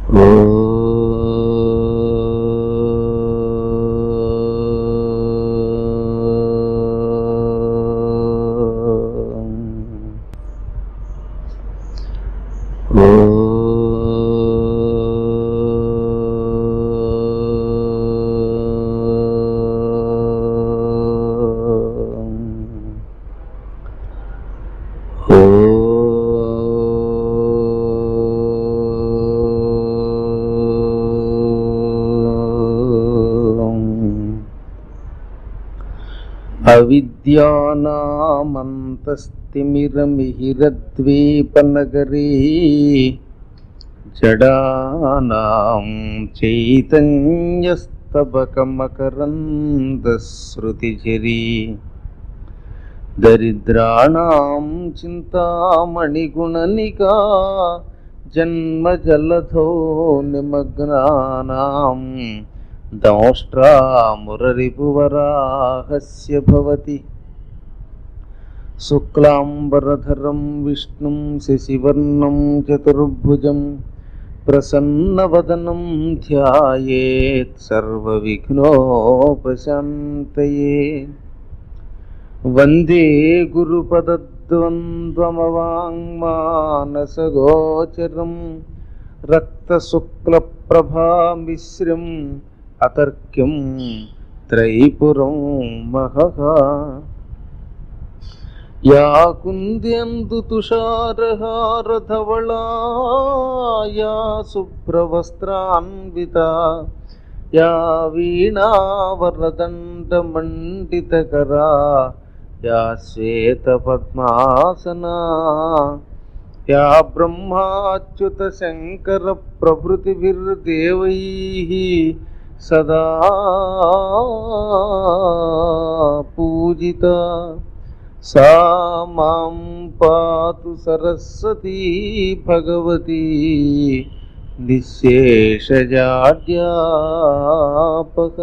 అవిద్యానామంతస్తిమిరమిహిరద్వీపనగరీ జడానాం చైతన్యస్తబకమకరందశ్రుతిఝరీ దరిద్రాణం చింతామణిగుణనికా జన్మజలధో నిమగ్నానాం దంష్ట్రామురరిపువరాహస్య భవతి శుక్లాంబరధరం విష్ణుం శశివర్ణం చతుర్భుజం ప్రసన్నవదనం ధ్యాయేత్ సర్వవిఘ్నోపశాంతయే వందే గురుపదద్వంద్వమవాङ्మానసగోచరం రక్తశుక్లప్రభామిశ్రం అతర్క్యం త్రైపురం మహః యా కుంద్యందు తుషారహారధవళాయా శుభ్రవస్త్రాన్విత యా వీణావరదండమండితకరా యా శ్వేతపద్మాసనా యా బ్రహ్మాచ్యుత శంకర ప్రభృతిభిర్దేవైः సదా పూజిత సా మాం పాతు సరస్వతీ భగవతి నిశేషజాడ్యాపక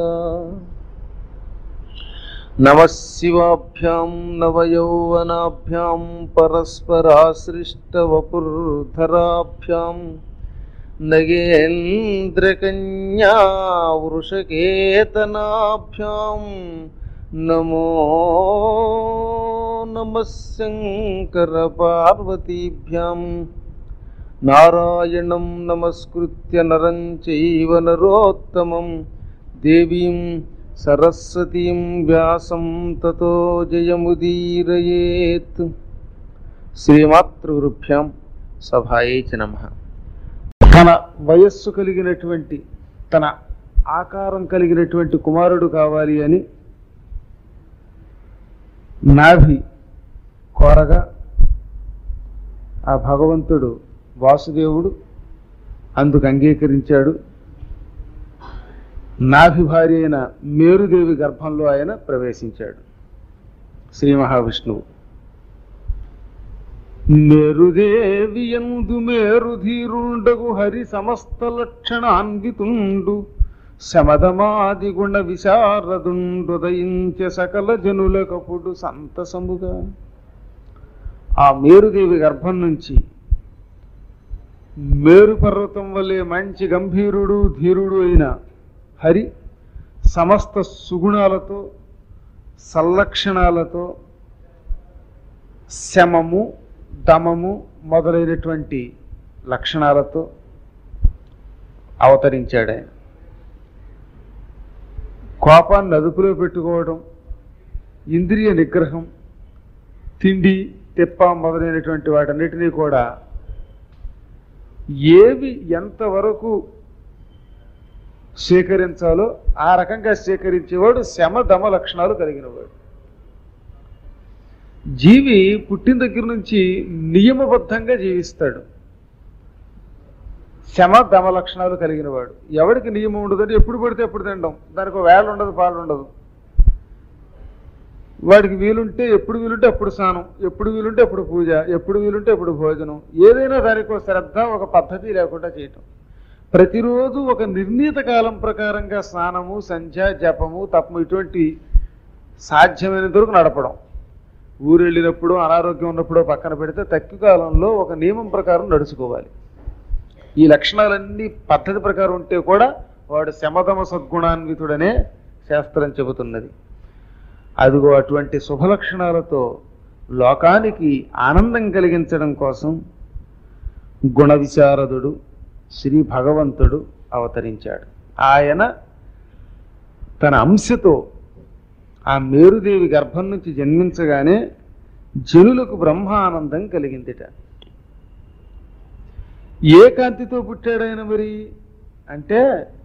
నమశివాభ్యాం నవయౌవనాభ్యాం పరస్పరాశ్రిష్టవపుర్ధరాభ్యాం నగేంద్రకన్యా వృషకేతనాభ్యాం నమో నమః శంకరపార్వతీభ్యాం నారాయణం నమస్కృత్య నరం చైవ నరోత్తమం దేవీం సరస్వతీం వ్యాసం తతో జయముదీరయేత్ శ్రీమాతృగురుభ్యాం సభాయే చ నమః తన వయస్సు కలిగినటువంటి తన ఆకారం కలిగినటువంటి కుమారుడు కావాలి అని నాభి కోరగా ఆ భగవంతుడు వాసుదేవుడు అందుకు అంగీకరించాడు నాభి భార్య అయిన మేరుదేవి గర్భంలో ఆయన ప్రవేశించాడు శ్రీ మహావిష్ణువు మేరుదేవి ఎందు మేరుధీరుండగు హరి సమస్త లక్షణాన్వితుండు శమదమాది గుణ విశారదుండుదయించే సకల జనులకపుడు సంతసముగా ఆ మేరుదేవి గర్భం నుంచి మేరు పర్వతం వల్లే మంచి గంభీరుడు ధీరుడు అయిన హరి సమస్త సుగుణాలతో సల్లక్షణాలతో శమము దమము మొదలైనటువంటి లక్షణాలతో అవతరించాడు ఆయన కోపాన్ని అదుపులో పెట్టుకోవడం ఇంద్రియ నిగ్రహం తిండి తెప్ప మొదలైనటువంటి వాటన్నిటినీ కూడా ఏవి ఎంతవరకు స్వీకరించాలో ఆ రకంగా స్వీకరించేవాడు శమ దమ లక్షణాలు కలిగినవాడు జీవి పుట్టిన దగ్గర నుంచి నియమబద్ధంగా జీవిస్తాడు శమ దమ లక్షణాలు కలిగిన వాడు ఎవరికి నియమం ఉండదంటే ఎప్పుడు పడితే ఎప్పుడు తినడం దానికి ఒక వేళ ఉండదు పాలు ఉండదు వాడికి వీలుంటే ఎప్పుడు వీలుంటే అప్పుడు స్నానం ఎప్పుడు వీలుంటే అప్పుడు పూజ ఎప్పుడు వీలుంటే అప్పుడు భోజనం ఏదైనా దానికి ఒక శ్రద్ధ ఒక పద్ధతి లేకుండా చేయటం ప్రతిరోజు ఒక నిర్ణీత కాలం ప్రకారంగా స్నానము సంధ్య జపము తపము ఇటువంటి సాధ్యమైనంత వరకు నడపడం ఊరు వెళ్ళినప్పుడు అనారోగ్యం ఉన్నప్పుడు పక్కన పెడితే తక్కువ కాలంలో ఒక నియమం ప్రకారం నడుచుకోవాలి ఈ లక్షణాలన్నీ పద్ధతి ప్రకారం ఉంటే కూడా వాడు శమధమ సద్గుణాన్వితుడనే శాస్త్రం చెబుతున్నది అదిగో అటువంటి శుభ లక్షణాలతో లోకానికి ఆనందం కలిగించడం కోసం గుణ విశారదుడు శ్రీ భగవంతుడు అవతరించాడు ఆయన తన అంశతో ఆ మేరుదేవి గర్భం నుంచి జన్మించగానే జనులకు బ్రహ్మానందం కలిగిందిట ఏ కాంతితో పుట్టాడాయన మరి అంటే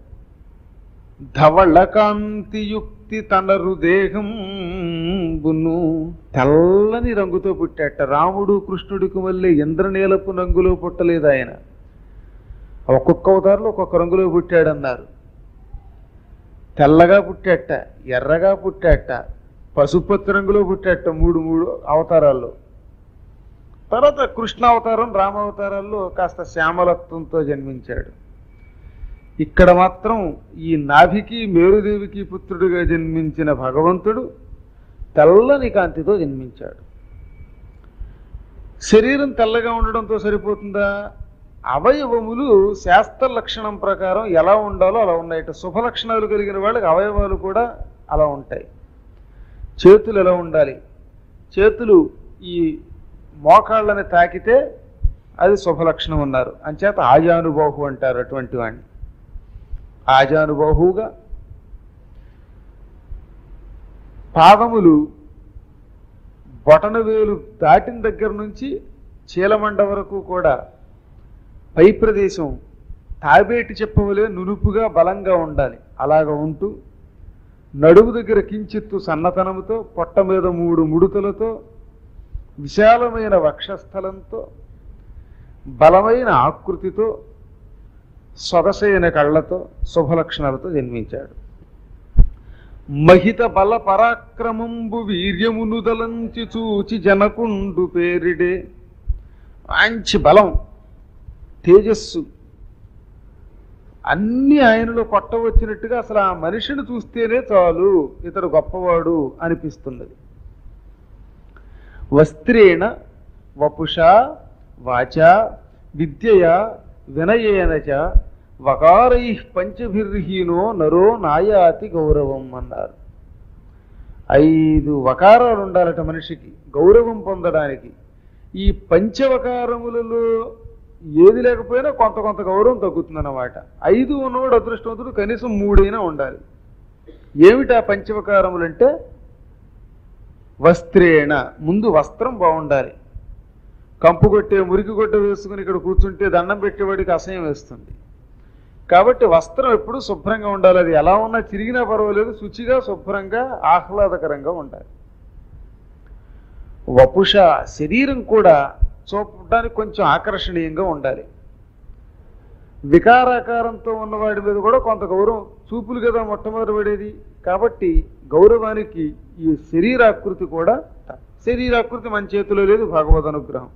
ధవళ కాంతియుక్తి తనరు దేహం బున్ను తెల్లని రంగుతో పుట్టాట రాముడు కృష్ణుడికి మళ్ళీ ఇంద్రనీలపు రంగులో పుట్టలేదు ఆయన ఒక్కొక్క అవతారంలో ఒక్కొక్క రంగులో పుట్టాడన్నారు తెల్లగా పుట్టాట ఎర్రగా పుట్టాట పసుపత్తి రంగులో పుట్టాట మూడు మూడు అవతారాల్లో తర్వాత కృష్ణ అవతారం రామ అవతారాల్లో కాస్త శ్యామలత్వంతో జన్మించాడు ఇక్కడ మాత్రం ఈ నాభికి మేరుదేవికి పుత్రుడిగా జన్మించిన భగవంతుడు తెల్లని కాంతితో జన్మించాడు శరీరం తెల్లగా ఉండడంతో సరిపోతుందా అవయవములు శాస్త్ర లక్షణం ప్రకారం ఎలా ఉండాలో అలా ఉన్నాయట శుభ లక్షణాలు కలిగిన వాళ్ళకి అవయవాలు కూడా అలా ఉంటాయి చేతులు ఎలా ఉండాలి చేతులు ఈ మోకాళ్ళని తాకితే అది శుభలక్షణం ఉన్నారు అంచేత ఆజానుబాహు అంటారు అటువంటి వాడిని ఆజానుబాహువుగా పాదములు బొటనవేలు దాటిన దగ్గర నుంచి చీలమండ వరకు కూడా పై ప్రదేశం తాబేటి చెప్పవలే నునుపుగా బలంగా ఉండాలి అలాగ ఉంటూ నడుము దగ్గర కించిత్తు సన్నతనముతో పొట్ట మీద మూడు ముడుతలతో విశాలమైన వక్షస్థలంతో బలమైన ఆకృతితో సొగసైన కళ్ళతో శుభలక్షణాలతో జన్మించాడు మహిత బల పరాక్రమంబు వీర్యమును దలంచి చూచి జనకుండు పేరిడే మంచి బలం తేజస్సు అన్ని ఆయనలో కొట్టవచ్చినట్టుగా అసలు ఆ మనిషిని చూస్తేనే చాలు ఇతడు గొప్పవాడు అనిపిస్తున్నది వస్త్రేణ వపుష వాచ విద్యయ వినయేన చ వకారై పంచభిర్హీనో నరో నాయాతి గౌరవం అన్నారు ఐదు వకారాలు ఉండాలట మనిషికి గౌరవం పొందడానికి ఈ పంచవకారములలో ఏది లేకపోయినా కొంత కొంత గౌరవం తగ్గుతుందన్నమాట ఐదు ఉన్నవాడు అదృష్టవంతుడు కనీసం మూడైనా ఉండాలి ఏమిటా పంచవకారములంటే వస్త్రేణ ముందు వస్త్రం బాగుండాలి కంపు కొట్టే మురికి కొట్ట వేసుకుని ఇక్కడ కూర్చుంటే దండం పెట్టేవాడికి అసహ్యం వేస్తుంది కాబట్టి వస్త్రం ఎప్పుడు శుభ్రంగా ఉండాలి అది ఎలా ఉన్నా చిరిగినా పర్వాలేదు శుచిగా శుభ్రంగా ఆహ్లాదకరంగా ఉండాలి వపుష శరీరం కూడా చూపడానికి కొంచెం ఆకర్షణీయంగా ఉండాలి వికారాకారంతో ఉన్నవాడి మీద కూడా కొంత గౌరవం చూపులు కదా మొట్టమొదటి పడేది కాబట్టి గౌరవానికి ఈ శరీరాకృతి కూడా శరీరాకృతి మన చేతిలో లేదు భగవద్ అనుగ్రహం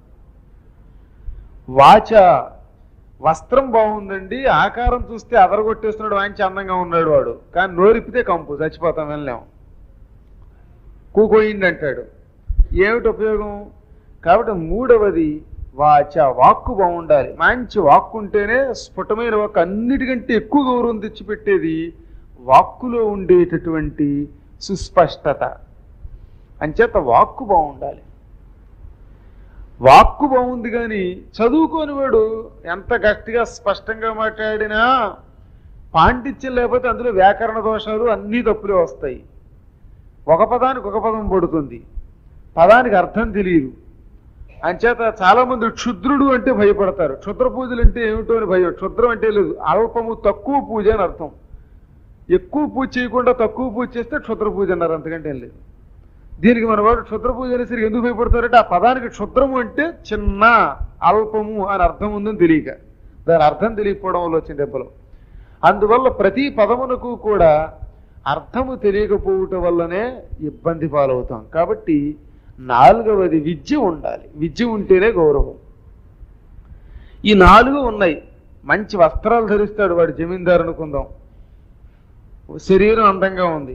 వాచ వస్త్రం బాగుందండి ఆకారం చూస్తే అదరగొట్టేస్తున్నాడు వాంచి అందంగా ఉన్నాడు వాడు కానీ నోరిపితే కంపు చచ్చిపోతాం వెళ్ళాం కూకోయింది అంటాడు ఏమిటి ఉపయోగం కాబట్టి మూడవది వాచ వాక్కు బాగుండాలి మంచి వాక్కు ఉంటేనే స్ఫుటమైన వాక్కు అన్నిటికంటే ఎక్కువ గౌరవం తెచ్చిపెట్టేది వాక్కులో ఉండేటటువంటి సుస్పష్టత అంచేత వాక్కు బాగుండాలి వాక్కు బాగుంది కానీ చదువుకోని వాడు ఎంత గట్టిగా స్పష్టంగా మాట్లాడినా పాండిత్యం లేకపోతే అందులో వ్యాకరణ దోషాలు అన్నీ తప్పులే వస్తాయి ఒక పదానికి ఒక పదం పడుతుంది పదానికి అర్థం తెలియదు అంచేత చాలా మంది క్షుద్రుడు అంటే భయపడతారు క్షుద్ర పూజలు అంటే ఏమిటో అని భయం క్షుద్రం అంటే లేదు అల్పము తక్కువ పూజ అని అర్థం ఎక్కువ పూజ చేయకుండా తక్కువ పూజ చేస్తే క్షుద్ర పూజ అన్నారు అంతకంటే ఏం లేదు దీనికి మన వాడు క్షుద్ర పూజ అనేసరికి ఎందుకు భయపడతారంటే ఆ పదానికి క్షుద్రము అంటే చిన్న అల్పము అని అర్థం ఉందని తెలియక దాని అర్థం తెలియకపోవడం వల్ల వచ్చిన దెబ్బలు అందువల్ల ప్రతి పదమునకు కూడా అర్థము తెలియకపోవటం వల్లనే ఇబ్బంది పాలవుతాం కాబట్టి నాలుగవది విద్య ఉండాలి విద్య ఉంటేనే గౌరవం ఈ నాలుగు ఉన్నాయి మంచి వస్త్రాలు ధరిస్తాడు వాడు జమీందారు అనుకుందాం శరీరం అందంగా ఉంది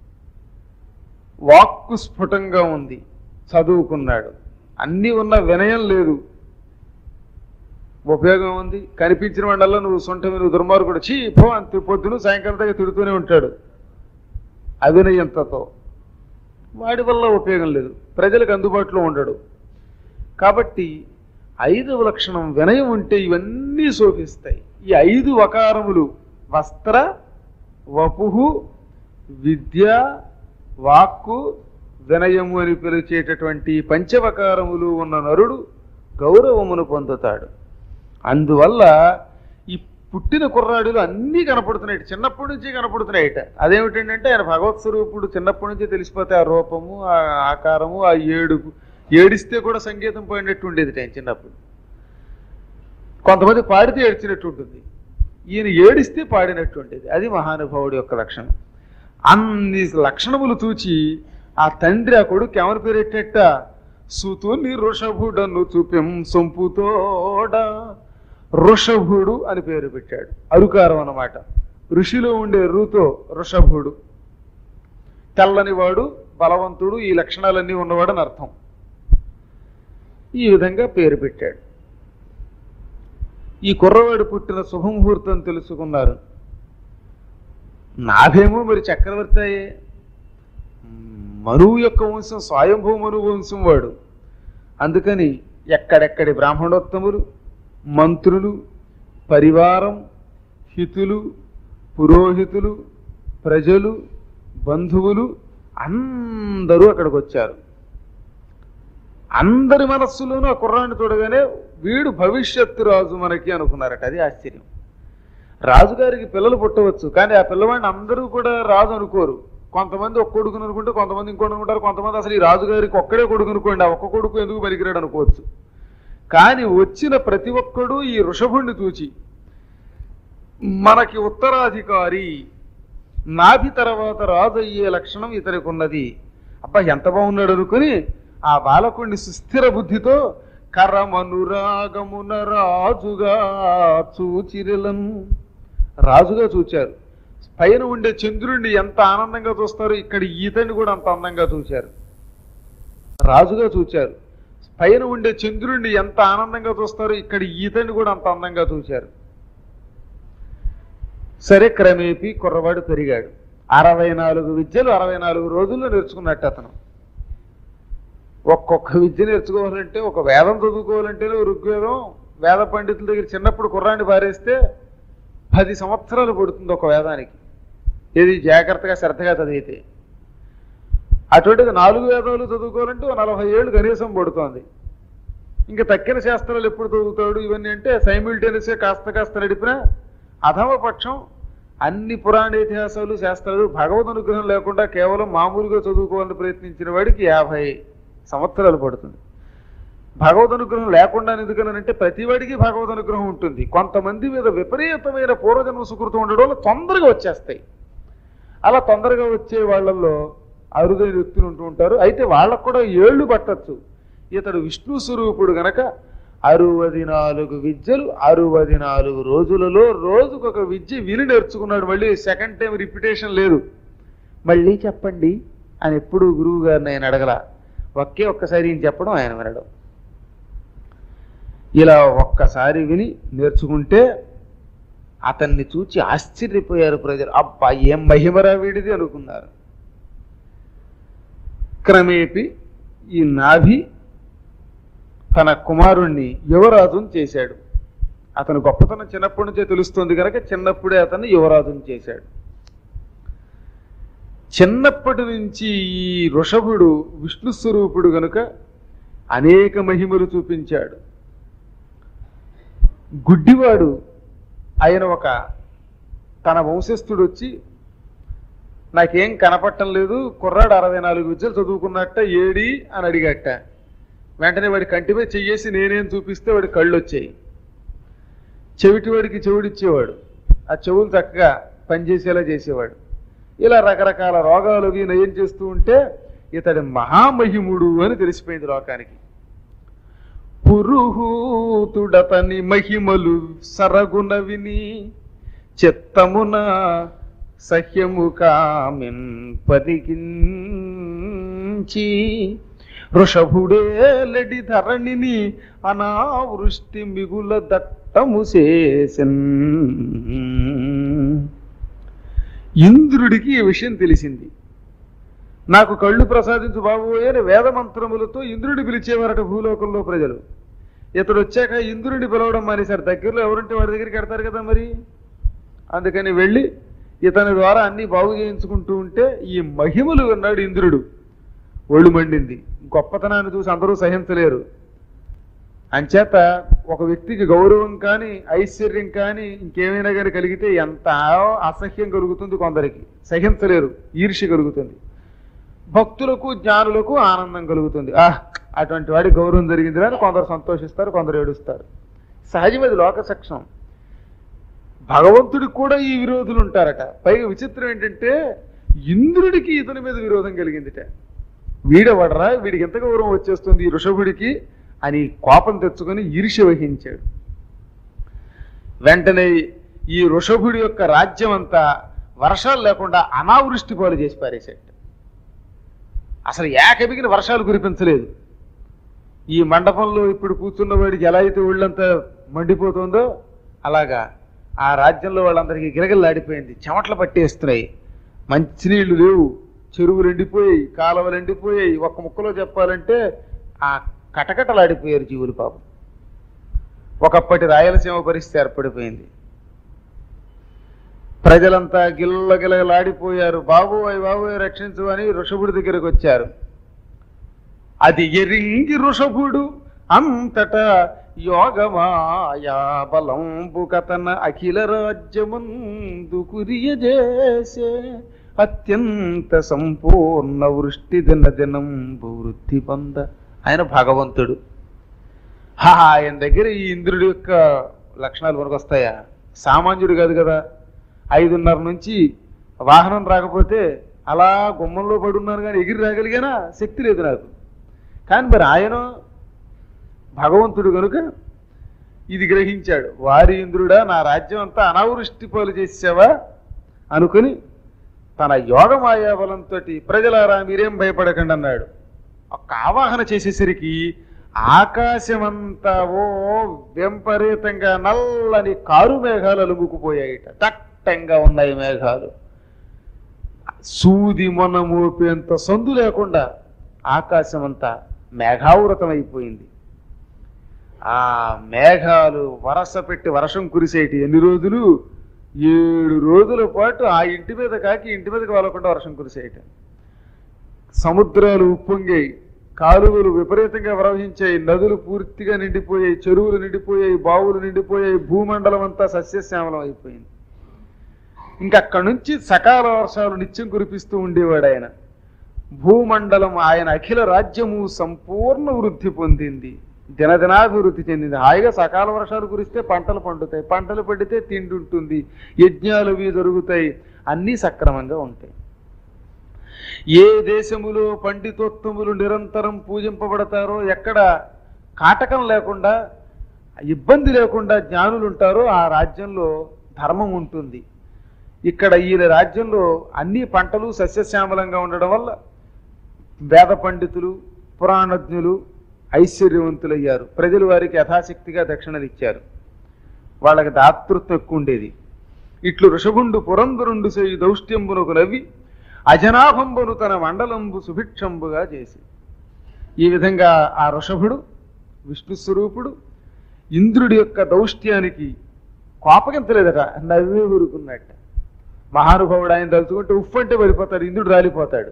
వాక్కు స్ఫుటంగా ఉంది చదువుకున్నాడు అన్నీ ఉన్న వినయం లేదు ఉపయోగం ఉంది కనిపించిన వాళ్ళల్లో నువ్వు సొంట నువ్వు దుర్మార్గుడు చీ పో అంత పొద్దును సాయంకాలం దాకా తిడుతూనే ఉంటాడు అవినయంతతో వాడి వల్ల ఉపయోగం లేదు ప్రజలకు అందుబాటులో ఉండడు కాబట్టి ఐదవ లక్షణం వినయం ఉంటే ఇవన్నీ శోభిస్తాయి ఈ ఐదు వకారములు వస్త్ర వపుహు విద్య వాక్కు వినయము అని పిలిచేటటువంటి పంచవకారములు ఉన్న నరుడు గౌరవమును పొందుతాడు అందువల్ల ఈ పుట్టిన కుర్రాడిలో అన్నీ కనపడుతున్నాయి చిన్నప్పటి నుంచి కనపడుతున్నాయట అదేమిటంటే ఆయన భగవత్ స్వరూపుడు చిన్నప్పటి నుంచి తెలిసిపోతే ఆ రూపము ఆ ఆకారము ఆ ఏడుపు ఏడిస్తే కూడా సంగీతం పోయినట్టు ఉండేది ఆయన చిన్నప్పుడు కొంతమంది పాడితే ఏడ్చినట్టు ఉంటుంది ఈయన ఏడిస్తే పాడినట్టు ఉండేది అది మహానుభావుడి యొక్క లక్షణం అన్ని లక్షణములు చూచి ఆ తండ్రి ఆ కొడుకు ఎవరి పేరెట్టేట సుతుని ఋషభుడను చూపెం సొంపుతోడ ఋషభుడు అని పేరు పెట్టాడు అరుకారం అన్నమాట ఋషిలో ఉండే ఋతో ఋషభుడు తెల్లనివాడు బలవంతుడు ఈ లక్షణాలన్నీ ఉన్నవాడని అర్థం ఈ విధంగా పేరు పెట్టాడు ఈ కుర్రవాడు పుట్టిన శుభముహూర్తం తెలుసుకున్నారు నాభేమో మరి చక్రవర్తి అయ్యే మనువు యొక్క వంశం స్వయంభూ మనువు వంశం వాడు అందుకని ఎక్కడెక్కడి బ్రాహ్మణోత్తములు మంత్రులు పరివారం హితులు పురోహితులు ప్రజలు బంధువులు అందరూ అక్కడికి వచ్చారు అందరి మనస్సులోనూ ఆ కుర్రాన్ని చూడగానే వీడు భవిష్యత్తు రాజు మనకి అనుకున్నారట అది ఆశ్చర్యం రాజుగారికి పిల్లలు పుట్టవచ్చు కానీ ఆ పిల్లవాడిని అందరూ కూడా రాజు అనుకోరు కొంతమంది ఒక్క కొడుకుని అనుకుంటే కొంతమంది ఇంకోటి అనుకుంటారు కొంతమంది అసలు ఈ రాజుగారికి ఒక్కడే కొడుకు అనుకోండి ఆ ఒక్క కొడుకు ఎందుకు పనికిరాడు అనుకోవచ్చు కానీ వచ్చిన ప్రతి ఒక్కడు ఈ వృషభుణ్ణి చూచి మనకి ఉత్తరాధికారి నాభి తర్వాత రాజు అయ్యే లక్షణం ఇతనికి ఉన్నది అబ్బా ఎంత బాగున్నాడు అనుకుని ఆ బాలకుణ్ణి సుస్థిర బుద్ధితో కరమనురాగమున రాజుగా చూచిరలను రాజుగా చూచారు పైన ఉండే చంద్రుడిని ఎంత ఆనందంగా చూస్తారో ఇక్కడ ఈతని కూడా అంత అందంగా చూచారు రాజుగా చూచారు పైన ఉండే చంద్రుడిని ఎంత ఆనందంగా చూస్తారో ఇక్కడ ఈతని కూడా అంత అందంగా చూచారు సరే క్రమేపీ కుర్రవాడు పెరిగాడు అరవై నాలుగు విద్యలు అరవై నాలుగు రోజుల్లో నేర్చుకున్నట్టు అతను ఒక్కొక్క విద్య నేర్చుకోవాలంటే ఒక వేదం చదువుకోవాలంటేనే ఋగ్వేదం వేద పండితుల దగ్గర చిన్నప్పుడు కుర్రాన్ని పారేస్తే పది సంవత్సరాలు పడుతుంది ఒక వేదానికి ఇది జాగ్రత్తగా శ్రద్ధగా చదివితే అటువంటిది నాలుగు వేదాలు చదువుకోవాలంటే ఓ నలభై ఏళ్ళు కనీసం పడుతోంది ఇంకా తక్కిన శాస్త్రాలు ఎప్పుడు చదువుతాడు ఇవన్నీ అంటే సైమిల్టేనియస్గా కాస్త కాస్త నడిపినా అధమ పక్షం అన్ని పురాణ ఇతిహాసాలు శాస్త్రాలు భగవద్ అనుగ్రహం లేకుండా కేవలం మామూలుగా చదువుకోవాలని ప్రయత్నించిన వాడికి యాభై సంవత్సరాలు పడుతుంది భగవద్ అనుగ్రహం లేకుండా ఎందుకనంటే ప్రతివాడికి భగవద్ అనుగ్రహం ఉంటుంది కొంతమంది మీద విపరీతమైన పూర్వజన్మ సుకృతం ఉండడం వల్ల తొందరగా వచ్చేస్తాయి అలా తొందరగా వచ్చే వాళ్ళల్లో అరుదైన వ్యక్తులు ఉంటూ ఉంటారు అయితే వాళ్ళకు కూడా ఏళ్ళు పట్టచ్చు ఇతడు విష్ణు స్వరూపుడు గనక అరువది నాలుగు విద్యలు అరువది నాలుగు రోజులలో రోజుకొక విద్య విని నేర్చుకున్నాడు మళ్ళీ సెకండ్ టైం రిపిటేషన్ లేదు మళ్ళీ చెప్పండి అని ఎప్పుడు గురువు గారిని ఆయన అడగల ఒకే ఒక్కసారి ఈయన చెప్పడం ఆయన వినడం ఇలా ఒక్కసారి విని నేర్చుకుంటే అతన్ని చూచి ఆశ్చర్యపోయారు ప్రజలు అబ్బా ఏం మహిమరా వీడిది అనుకున్నారు క్రమేపి ఈ నాభి తన కుమారుణ్ణి యువరాజుని చేశాడు అతను గొప్పతనం చిన్నప్పటి నుంచే తెలుస్తుంది కనుక చిన్నప్పుడే అతన్ని యువరాజుని చేశాడు చిన్నప్పటి నుంచి ఈ వృషభుడు విష్ణు స్వరూపుడు గనుక అనేక మహిమలు చూపించాడు గుడ్డివాడు ఆయన ఒక తన వంశస్థుడు వచ్చి నాకేం కనపట్టం లేదు కుర్రాడు అరవై నాలుగు విద్యలు చదువుకున్నట్ట ఏడి అని అడిగట వెంటనే వాడి కంటిపై చెయ్యేసి నేనేం చూపిస్తే వాడి కళ్ళు వచ్చాయి చెవిటి వాడికి చెవుడిచ్చేవాడు ఆ చెవులు చక్కగా పనిచేసేలా చేసేవాడు ఇలా రకరకాల రోగాలు అవి నయం చేస్తూ ఉంటే ఇతడి మహామహిముడు అని తెలిసిపోయింది లోకానికి పురుహూతుడతని మహిమలు సరగున విని చిత్తమున సహ్యము కామిన్ పరికించి వృషభుడేలడి ధరణిని అనావృష్టి మిగుల దట్టము చేసెన్ ఇంద్రుడికి ఈ విషయం తెలిసింది నాకు కళ్ళు ప్రసాదించు బాబోయే అని వేద మంత్రములతో ఇంద్రుడి పిలిచేవారట భూలోకంలో ప్రజలు ఇతడు వచ్చాక ఇంద్రుడిని పిలవడం మానేశారు దగ్గరలో ఎవరుంటే వాడి దగ్గరికి కడతారు కదా మరి అందుకని వెళ్ళి ఇతని ద్వారా అన్ని బాగు చేయించుకుంటూ ఉంటే ఈ మహిమలు విన్నాడు ఇంద్రుడు ఒళ్ళు మండింది గొప్పతనాన్ని చూసి అందరూ సహించలేరు అంచేత ఒక వ్యక్తికి గౌరవం కానీ ఐశ్వర్యం కానీ ఇంకేమైనా కానీ కలిగితే ఎంత అసహ్యం కలుగుతుంది కొందరికి సహించలేరు ఈర్ష్య కలుగుతుంది భక్తులకు జ్ఞానులకు ఆనందం కలుగుతుంది ఆహ్ అటువంటి వాడి గౌరవం జరిగింది అని కొందరు సంతోషిస్తారు కొందరు ఏడుస్తారు సహజమది లోక సక్షం భగవంతుడికి కూడా ఈ విరోధులు ఉంటారట పైగా విచిత్రం ఏంటంటే ఇంద్రుడికి ఇతని మీద విరోధం కలిగిందిట వీడవడరా వీడికి ఎంత గౌరవం వచ్చేస్తుంది ఈ ఋషభుడికి అని కోపం తెచ్చుకొని ఈర్ష్య వహించాడు వెంటనే ఈ ఋషభుడి యొక్క రాజ్యం అంతా వర్షాలు లేకుండా అనావృష్టి పాలు చేసి పారేశాడు అసలు ఏకబిగిన వర్షాలు కురిపించలేదు ఈ మండపంలో ఇప్పుడు కూర్చున్న వాడికి ఎలా అయితే ఒళ్ళంతా మండిపోతుందో అలాగా ఆ రాజ్యంలో వాళ్ళందరికీ గిరగిల్లాడిపోయింది చెమటలు పట్టేస్తున్నాయి మంచినీళ్లు లేవు చెరువులు ఎండిపోయాయి కాలువలు ఎండిపోయాయి ఒక్క ముక్కలో చెప్పాలంటే ఆ కటకటలాడిపోయారు జీవులు పాపం ఒకప్పటి రాయలసీమ పరిస్థితి ఏర్పడిపోయింది ప్రజలంతా గిల్లగిలలాడిపోయారు బాబోయ్ బాబోయ్ రక్షించు అని ఋషభుడి దగ్గరకు వచ్చారు అది ఎరింగి ఋషభుడు అంతటా యోగమాయా బలంబు కథన అఖిల రాజ్యమందు కురియజేసే అత్యంత సంపూర్ణ వృష్టి దిన దినంబు వృద్ధి పొంద ఆయన భగవంతుడు హా ఆయన దగ్గర ఈ ఇంద్రుడి యొక్క లక్షణాలు మనకు వస్తాయా సామాన్యుడు కాదు కదా ఐదున్నర నుంచి వాహనం రాకపోతే అలా గుమ్మంలో పడున్నాను కానీ ఎగిరి రాగలిగానా శక్తి లేదు నాకు కానీ మరి ఆయన భగవంతుడు కనుక ఇది గ్రహించాడు వారి ఇంద్రుడా నా రాజ్యం అంతా అనావృష్టి పాలు చేసావా అనుకుని తన యోగ మాయాబలంతో ప్రజలారా మీరేం భయపడకండి అన్నాడు ఒక్క ఆవాహన చేసేసరికి ఆకాశమంతా ఓ వెంపరీతంగా నల్లని కారు మేఘాలు అలుముకుపోయాయిట దట్టంగా ఉన్నాయి మేఘాలు సూది మొన మోపేంత సందు లేకుండా ఆకాశమంతా మేఘావృతమైపోయింది ఆ మేఘాలు వరస పెట్టి వర్షం కురిసేటి ఎన్ని రోజులు ఏడు రోజుల పాటు ఆ ఇంటి మీద కాకి ఇంటి మీదకి వెళ్ళకుండా వర్షం కురిసేయట సముద్రాలు ఉప్పొంగాయి కాలువలు విపరీతంగా ప్రవహించాయి నదులు పూర్తిగా నిండిపోయాయి చెరువులు నిండిపోయాయి బావులు నిండిపోయాయి భూమండలం అంతా సస్యశ్యామలం అయిపోయింది ఇంకా అక్కడి నుంచి సకాల వర్షాలు నిత్యం కురిపిస్తూ ఉండేవాడు ఆయన భూమండలం ఆయన అఖిల రాజ్యము సంపూర్ణ వృద్ధి పొందింది దినదినాభివృద్ధి చెందింది హాయిగా సకాల వర్షాలు కురిస్తే పంటలు పండుతాయి పంటలు పండితే తిండి ఉంటుంది యజ్ఞాలు అవి జరుగుతాయి అన్నీ సక్రమంగా ఉంటాయి ఏ దేశములో పండితోత్తములు నిరంతరం పూజింపబడతారో ఎక్కడ కాటకం లేకుండా ఇబ్బంది లేకుండా జ్ఞానులు ఉంటారో ఆ రాజ్యంలో ధర్మం ఉంటుంది ఇక్కడ ఈ రాజ్యంలో అన్ని పంటలు సస్యశ్యామలంగా ఉండడం వల్ల వేద పండితులు పురాణజ్ఞులు ఐశ్వర్యవంతులయ్యారు ప్రజలు వారికి యథాశక్తిగా దక్షిణలు ఇచ్చారు వాళ్ళకి దాతృత్వం ఎక్కువ ఉండేది ఇట్లు ఋషభుండు పురంధరుండు చేయి దౌష్ట్యంబునకు నవ్వి అజనాభంబును తన మండలంబు సుభిక్షంబుగా చేసి ఈ విధంగా ఆ ఋషభుడు విష్ణు స్వరూపుడు ఇంద్రుడి యొక్క దౌష్ట్యానికి కోపగించలేదట నవ్వి ఊరుకున్నట్ట మహానుభావుడు ఆయన తలుచుకుంటే ఉఫ్ అంటే పడిపోతాడు ఇంద్రుడు రాలిపోతాడు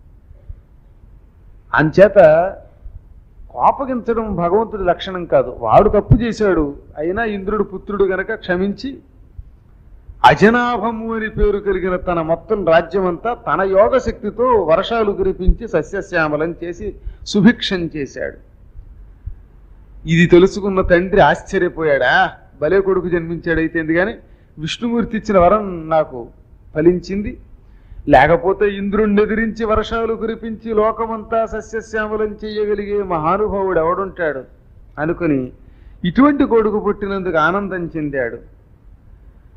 అంచేత కోపగించడం భగవంతుడి లక్షణం కాదు వాడు తప్పు చేశాడు అయినా ఇంద్రుడు పుత్రుడు గనక క్షమించి అజనాభము అని పేరు కలిగిన తన మొత్తం రాజ్యమంతా తన యోగ శక్తితో వర్షాలు కురిపించి సస్యశ్యామలం చేసి సుభిక్షం చేశాడు ఇది తెలుసుకున్న తండ్రి ఆశ్చర్యపోయాడా భలే కొడుకు జన్మించాడైతే ఎందుకని విష్ణుమూర్తి ఇచ్చిన వరం నాకు ఫలించింది లేకపోతే ఇంద్రుణ్ణి ఎదిరించి వర్షాలు కురిపించి లోకమంతా సస్యశ్యామలం చేయగలిగే మహానుభావుడు ఎవడుంటాడు అనుకుని ఇటువంటి కొడుకు పుట్టినందుకు ఆనందం చెందాడు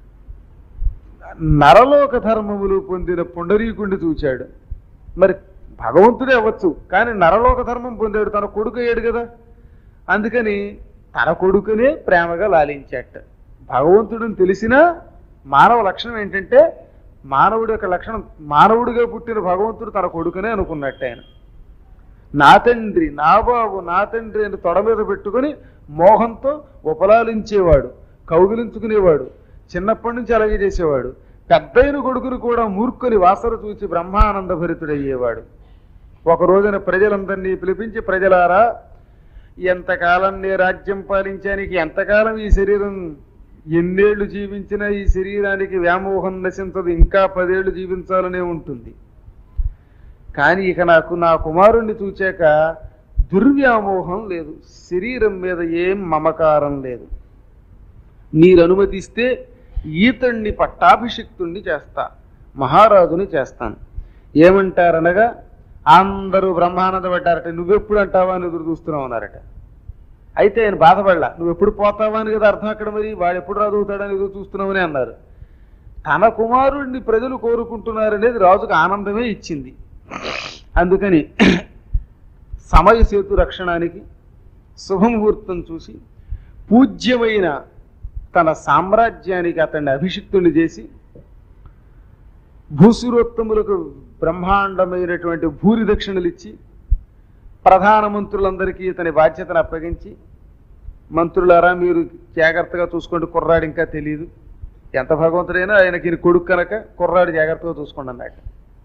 నరలోక ధర్మములు పొందిన పుండరీకుణ్ణి చూచాడు మరి భగవంతుడే అవ్వచ్చు కానీ నరలోక ధర్మం పొందాడు తన కొడుకు అయ్యాడు కదా అందుకని తన కొడుకునే ప్రేమగా లాలించాట భగవంతుడిని తెలిసినా మానవ లక్షణం ఏంటంటే మానవుడి యొక్క లక్షణం మానవుడిగా పుట్టిన భగవంతుడు తన కొడుకునే అనుకున్నట్టు ఆయన నా తండ్రి నా బాబు నా తండ్రి అని తొడ మీద పెట్టుకుని మోహంతో ఉపలాలించేవాడు కౌగిలించుకునేవాడు చిన్నప్పటి నుంచి అలాగే చేసేవాడు పెద్దయిన కొడుకుని కూడా మూర్ఖుని వాసన చూచి బ్రహ్మానంద భరితుడయ్యేవాడు ఒక రోజున ప్రజలందరినీ పిలిపించి ప్రజలారా ఎంతకాలం నే రాజ్యం పాలించానికి ఎంతకాలం ఈ శరీరం ఎన్నేళ్లు జీవించినా ఈ శరీరానికి వ్యామోహం నశించదు ఇంకా పదేళ్లు జీవించాలనే ఉంటుంది కానీ ఇక నాకు నా కుమారుణ్ణి చూచాక దుర్వ్యామోహం లేదు శరీరం మీద ఏం మమకారం లేదు మీరు అనుమతిస్తే ఈతణ్ణి పట్టాభిషిక్తుణ్ణి చేస్తా మహారాజుని చేస్తాను ఏమంటారనగా అందరూ బ్రహ్మానంద పడ్డారట నువ్వెప్పుడు అంటావా అని ఎదురు చూస్తున్నావు అన్నారట అయితే ఆయన బాధపడలా నువ్వు ఎప్పుడు పోతావా అని కదా అర్థం అక్కడ మరి వాడు ఎప్పుడు రాదుగుతాడని ఎదురు చూస్తున్నావని అన్నారు తన కుమారుడిని ప్రజలు కోరుకుంటున్నారనేది రాజుకు ఆనందమే ఇచ్చింది అందుకని సమయసేతు రక్షణానికి శుభముహూర్తం చూసి పూజ్యమైన తన సామ్రాజ్యానికి అతన్ని అభిషిక్తుని చేసి భూసురోత్తములకు బ్రహ్మాండమైనటువంటి భూరి దక్షిణలు ఇచ్చి ప్రధానమంత్రులందరికీ ఇతని బాధ్యతను అప్పగించి మంత్రులారా మీరు జాగ్రత్తగా చూసుకోండి కుర్రాడు ఇంకా తెలియదు ఎంత భగవంతుడైనా ఆయనకి ఈయన కొడుకు కనుక కుర్రాడు జాగ్రత్తగా చూసుకోండి అన్నట్టు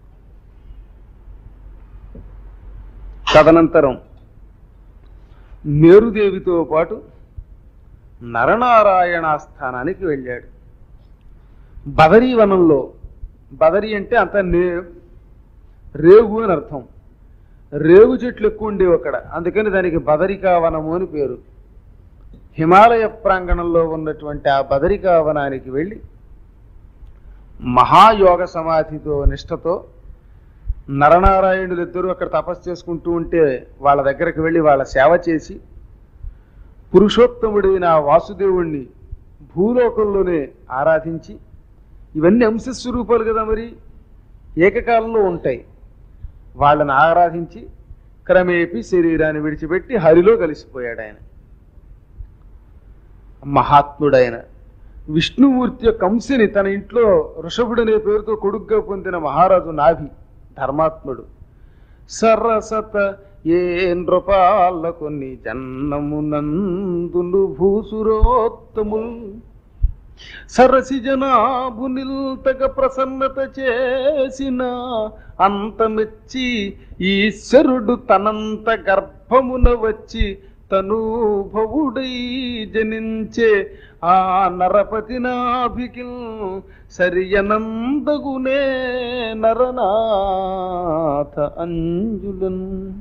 తదనంతరం మేరుదేవితో పాటు నరనారాయణ స్థానానికి వెళ్ళాడు బదరీ వనంలో బదరి అంటే అంత నే రేగు అని అర్థం రేగు చెట్లు ఎక్కువ ఉండేవి అక్కడ అందుకని దానికి బదరికా వనము అని పేరు హిమాలయ ప్రాంగణంలో ఉన్నటువంటి ఆ బదరికా వనానికి వెళ్ళి మహాయోగ సమాధితో నిష్టతో నరనారాయణులు ఇద్దరు అక్కడ తపస్సు చేసుకుంటూ ఉంటే వాళ్ళ దగ్గరకు వెళ్ళి వాళ్ళ సేవ చేసి పురుషోత్తముడైన ఆ వాసుదేవుణ్ణి భూలోకంలోనే ఆరాధించి ఇవన్నీ అంశస్వరూపాలు కదా మరి ఏకకాలంలో ఉంటాయి వాళ్ళని ఆరాధించి క్రమేపి శరీరాన్ని విడిచిపెట్టి హరిలో కలిసిపోయాడు ఆయన మహాత్ముడైన విష్ణుమూర్తి యొక్క అంశని తన ఇంట్లో ఋషభుడనే పేరుతో కొడుగ్గా పొందిన మహారాజు నాభి ధర్మాత్ముడు సరసత ఏ నృపాల కొన్ని జన్నమునందును భూసురోత్తముల్ సరసి జనాభు నిల్తక ప్రసన్నత చేసిన అంతమెచ్చి ఈశ్వరుడు తనంత గర్భమున వచ్చి తనూభవుడై జనించే ఆ నరపతి నాభికిల్ సరియనందగునే నరనాథ అంజులన్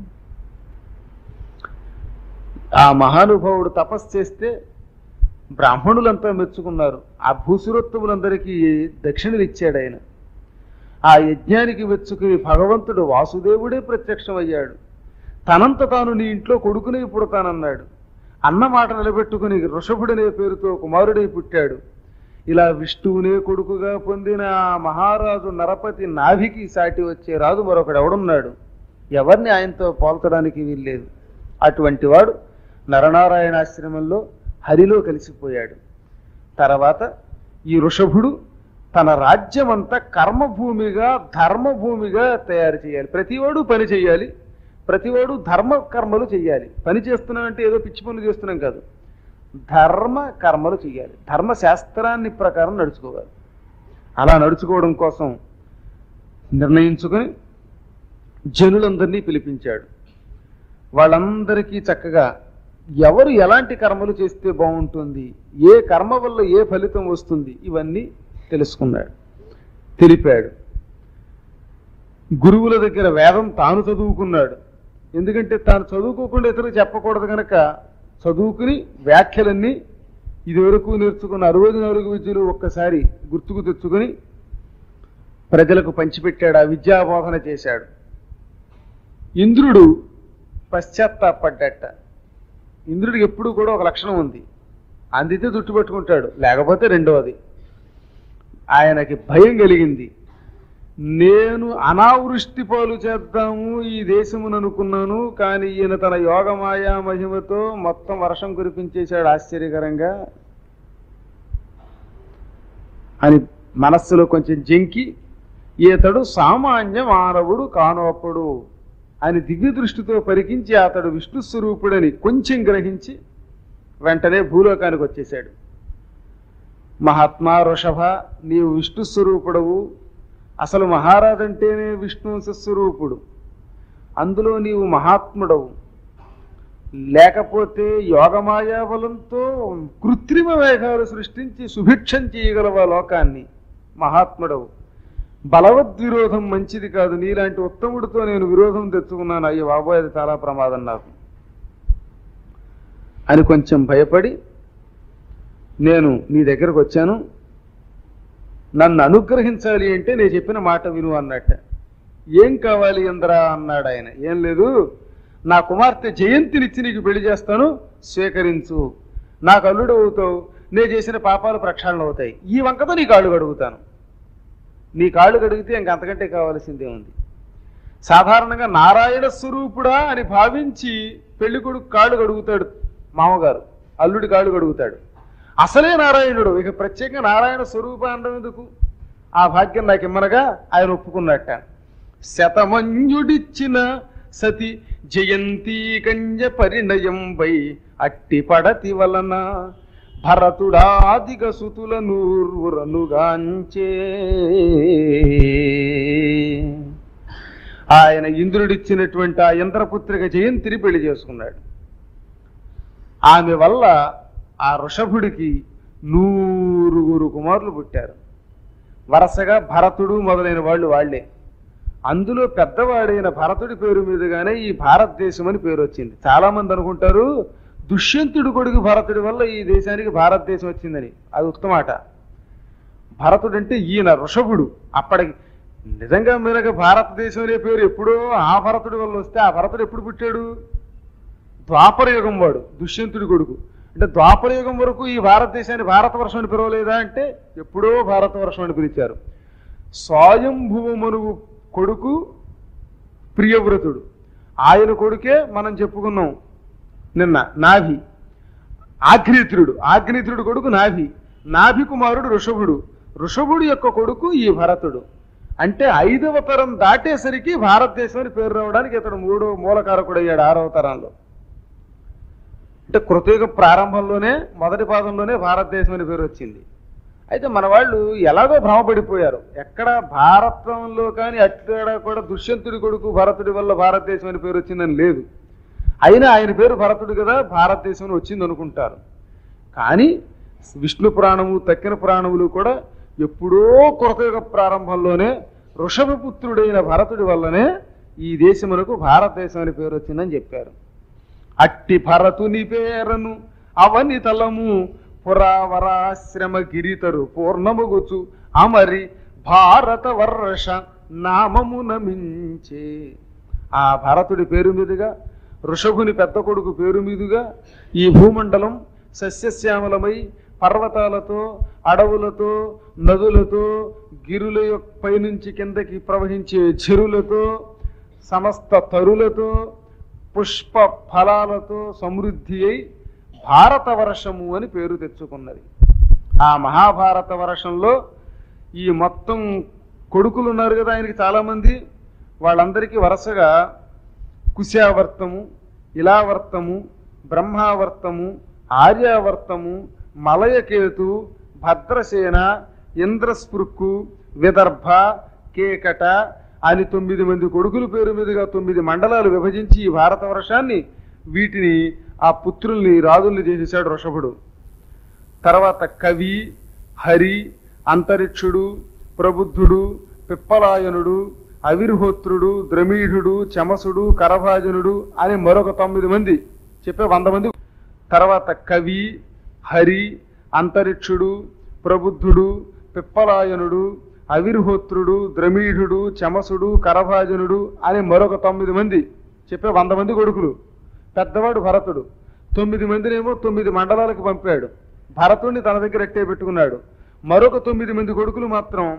ఆ మహానుభావుడు తపస్సు చేస్తే బ్రాహ్మణులంతా మెచ్చుకున్నారు ఆ భూసురోత్తములందరికీ దక్షిణలు ఇచ్చాడు ఆయన ఆ యజ్ఞానికి మెచ్చుకుని భగవంతుడు వాసుదేవుడే ప్రత్యక్షమయ్యాడు తనంత తాను నీ ఇంట్లో కొడుకునే పుడతానన్నాడు అన్న మాట నిలబెట్టుకుని ఋషభుడనే పేరుతో కుమారుడై పుట్టాడు ఇలా విష్ణువునే కొడుకుగా పొందిన ఆ మహారాజు నరపతి నాభికి సాటి వచ్చే రాజు మరొకడు ఎవడున్నాడు ఎవరిని ఆయనతో పోల్చడానికి వీల్లేదు అటువంటి వాడు నరనారాయణాశ్రమంలో హరిలో కలిసిపోయాడు తర్వాత ఈ ఋషభుడు తన రాజ్యమంతా కర్మభూమిగా ధర్మభూమిగా తయారు చేయాలి ప్రతివాడు పని చేయాలి ప్రతివాడు ధర్మ కర్మలు చేయాలి పని చేస్తున్నాం అంటే ఏదో పిచ్చి పనులు చేస్తున్నాం కాదు ధర్మ కర్మలు చేయాలి ధర్మ శాస్త్రాన్ని ప్రకారం నడుచుకోవాలి అలా నడుచుకోవడం కోసం నిర్ణయించుకొని జనులందరినీ పిలిపించాడు వాళ్ళందరికీ చక్కగా ఎవరు ఎలాంటి కర్మలు చేస్తే బాగుంటుంది ఏ కర్మ వల్ల ఏ ఫలితం వస్తుంది ఇవన్నీ తెలుసుకున్నాడు తెలిపాడు గురువుల దగ్గర వేదం తాను చదువుకున్నాడు ఎందుకంటే తాను చదువుకోకుండా ఇతరులకు చెప్పకూడదు కనుక చదువుకుని వ్యాఖ్యలన్నీ ఇదివరకు నేర్చుకున్న అరవై నాలుగు విద్యలు ఒక్కసారి గుర్తుకు తెచ్చుకొని ప్రజలకు పంచిపెట్టాడు ఆ విద్యాబోధన చేశాడు ఇంద్రుడు పశ్చాత్తాపడ్డట ఇంద్రుడికి ఎప్పుడు కూడా ఒక లక్షణం ఉంది అందితే దుట్టు పట్టుకుంటాడు లేకపోతే రెండవది ఆయనకి భయం కలిగింది నేను అనావృష్టి పాలు చేద్దాము ఈ దేశమును అనుకున్నాను కానీ ఈయన తన యోగమాయా మహిమతో మొత్తం వర్షం కురిపించేశాడు ఆశ్చర్యకరంగా అని మనస్సులో కొంచెం జంకి ఈతడు సామాన్య మానవుడు కానోపడు అని దివ్య దృష్టితో పరికించి అతడు విష్ణు స్వరూపుడని కొంచెం గ్రహించి వెంటనే భూలోకానికి వచ్చేశాడు మహాత్మా వృషభ నీవు విష్ణు స్వరూపుడవు అసలు మహారాజు అంటేనే విష్ణు స్వరూపుడు అందులో నీవు మహాత్ముడవు లేకపోతే యోగమాయా బలంతో కృత్రిమ వేగాలు సృష్టించి సుభిక్షం చేయగలవా లోకాన్ని మహాత్ముడవు బలవద్ విరోధం మంచిది కాదు నీలాంటి ఉత్తముడితో నేను విరోధం తెచ్చుకున్నాను అయ్యో బాబోయ్ అది చాలా ప్రమాదం నాకు అని కొంచెం భయపడి నేను నీ దగ్గరకు వచ్చాను నన్ను అనుగ్రహించాలి అంటే నేను చెప్పిన మాట విను అన్నట్ట ఏం కావాలి ఇంద్రా అన్నాడు ఆయన ఏం లేదు నా కుమార్తె జయంతినిచ్చి నీకు పెళ్లి చేస్తాను స్వీకరించు నాకు అల్లుడు అవుతావు నేను చేసిన పాపాలు ప్రక్షాళన అవుతాయి ఈ వంకతో నీ కాళ్ళు కడుగుతాను నీ కాళ్ళు కడిగితే ఇంకంతకంటే కావాల్సిందే ఉంది సాధారణంగా నారాయణ స్వరూపుడా అని భావించి పెళ్లి కొడుకు కాళ్ళు కడుగుతాడు మామగారు అల్లుడి కాళ్ళు కడుగుతాడు అసలే నారాయణుడు ఇక ప్రత్యేకంగా నారాయణ స్వరూపాండం ఎందుకు ఆ భాగ్యం నాకు ఇమ్మనగా ఆయన ఒప్పుకున్నట్ట శతమంజుడిచ్చిన సతి జయంతి కంజ పరిణయం వై అట్టి పడతి వలన భరతుడాదిగ సుతుల నూర్వురనుగాంచే ఆయన ఇంద్రుడిచ్చినటువంటి ఆ ఇంద్రపుత్రిక జయంతిని పెళ్లి చేసుకున్నాడు ఆమె వల్ల ఆ వృషభుడికి నూరుగురు కుమారులు పుట్టారు వరుసగా భరతుడు మొదలైన వాళ్ళు వాళ్లే అందులో పెద్దవాడైన భరతుడి పేరు మీదుగానే ఈ భారతదేశం అని పేరు వచ్చింది చాలా మంది అనుకుంటారు దుష్యంతుడి కొడుకు భరతుడి వల్ల ఈ దేశానికి భారతదేశం వచ్చిందని అది ఉత్తమాట భరతుడు అంటే ఈయన వృషభుడు అప్పటికి నిజంగా మీనక భారతదేశం అనే పేరు ఎప్పుడో ఆ భరతుడి వల్ల వస్తే ఆ భరతుడు ఎప్పుడు పుట్టాడు ద్వాపర యుగం వాడు దుష్యంతుడి కొడుకు అంటే ద్వాపర యుగం వరకు ఈ భారతదేశాన్ని భారతవర్షం అని పిలవలేదా అంటే ఎప్పుడో భారతవర్షం అని పిలిచారు స్వయంభువ మనువు కొడుకు ప్రియవ్రతుడు ఆయన కొడుకే మనం చెప్పుకున్నాం నిన్న నాభి ఆగ్నేత్రుడు ఆగ్నేత్రుడు కొడుకు నాభి నాభి కుమారుడు ఋషభుడు ఋషభుడు యొక్క కొడుకు ఈ భరతుడు అంటే ఐదవ తరం దాటేసరికి భారతదేశం అని పేరు రావడానికి ఇతడు మూడో మూలకారకుడయ్యాడు ఆరవ తరంలో అంటే కృతయుగ ప్రారంభంలోనే మొదటి పాదంలోనే భారతదేశం అని పేరు వచ్చింది అయితే మన వాళ్ళు ఎలాగో భ్రమపడిపోయారు ఎక్కడ భారతంలో కానీ అక్కడ కూడా దుష్యంతుడి కొడుకు భరతుడి వల్ల భారతదేశం అని పేరు వచ్చిందని లేదు అయినా ఆయన పేరు భరతుడు కదా భారతదేశం అని వచ్చింది అనుకుంటారు కానీ విష్ణు పురాణము తక్కిన పురాణములు కూడా ఎప్పుడో కృతయుగ ప్రారంభంలోనే వృషభపుత్రుడైన భరతుడి వల్లనే ఈ దేశమునకు భారతదేశం అని పేరు వచ్చిందని చెప్పారు అట్టి భరతుని పేరను అవని తలము పురావరాశ్రమ గిరితరు పూర్ణముగుచు అమరి భారత వర్ష నామమున మించే ఆ భరతుడి పేరు మీదుగా ఋషభుని పెద్ద కొడుకు పేరు మీదుగా ఈ భూమండలం సస్యశ్యామలమై పర్వతాలతో అడవులతో నదులతో గిరుల యొక్క పైనుంచి కిందకి ప్రవహించే చెరువులతో సమస్త తరులతో పుష్ప ఫలాలతో సమృద్ధి అయి భారత వర్షము అని పేరు తెచ్చుకున్నది ఆ మహాభారత వర్షంలో ఈ మొత్తం కొడుకులు ఉన్నారు కదా ఆయనకి చాలామంది వాళ్ళందరికీ వరుసగా కుశావర్తము ఇలావర్తము బ్రహ్మావర్తము ఆర్యావర్తము మలయకేతు భద్రసేన ఇంద్రస్పృక్కు విదర్భ కేకట అని తొమ్మిది మంది కొడుకుల పేరు మీదుగా తొమ్మిది మండలాలు విభజించి ఈ భారత వర్షాన్ని వీటిని ఆ పుత్రుల్ని రాజుల్ని చేసేశాడు వృషభుడు తర్వాత కవి హరి అంతరిక్షుడు ప్రబుద్ధుడు పిప్పలాయనుడు అవిర్హోత్రుడు ద్రమీఢుడు చమసుడు కరభాజనుడు అని మరొక తొమ్మిది మంది చెప్పే వంద మంది తర్వాత కవి హరి అంతరిక్షుడు ప్రబుద్ధుడు పిప్పలాయనుడు అవిర్హోత్రుడు ద్రమీఢుడు చమసుడు కరభాజనుడు అని మరొక తొమ్మిది మంది చెప్పే వంద మంది కొడుకులు పెద్దవాడు భరతుడు తొమ్మిది మందినేమో తొమ్మిది మండలాలకు పంపాడు భరతుడిని తన దగ్గర ఎట్టే పెట్టుకున్నాడు మరొక తొమ్మిది మంది కొడుకులు మాత్రం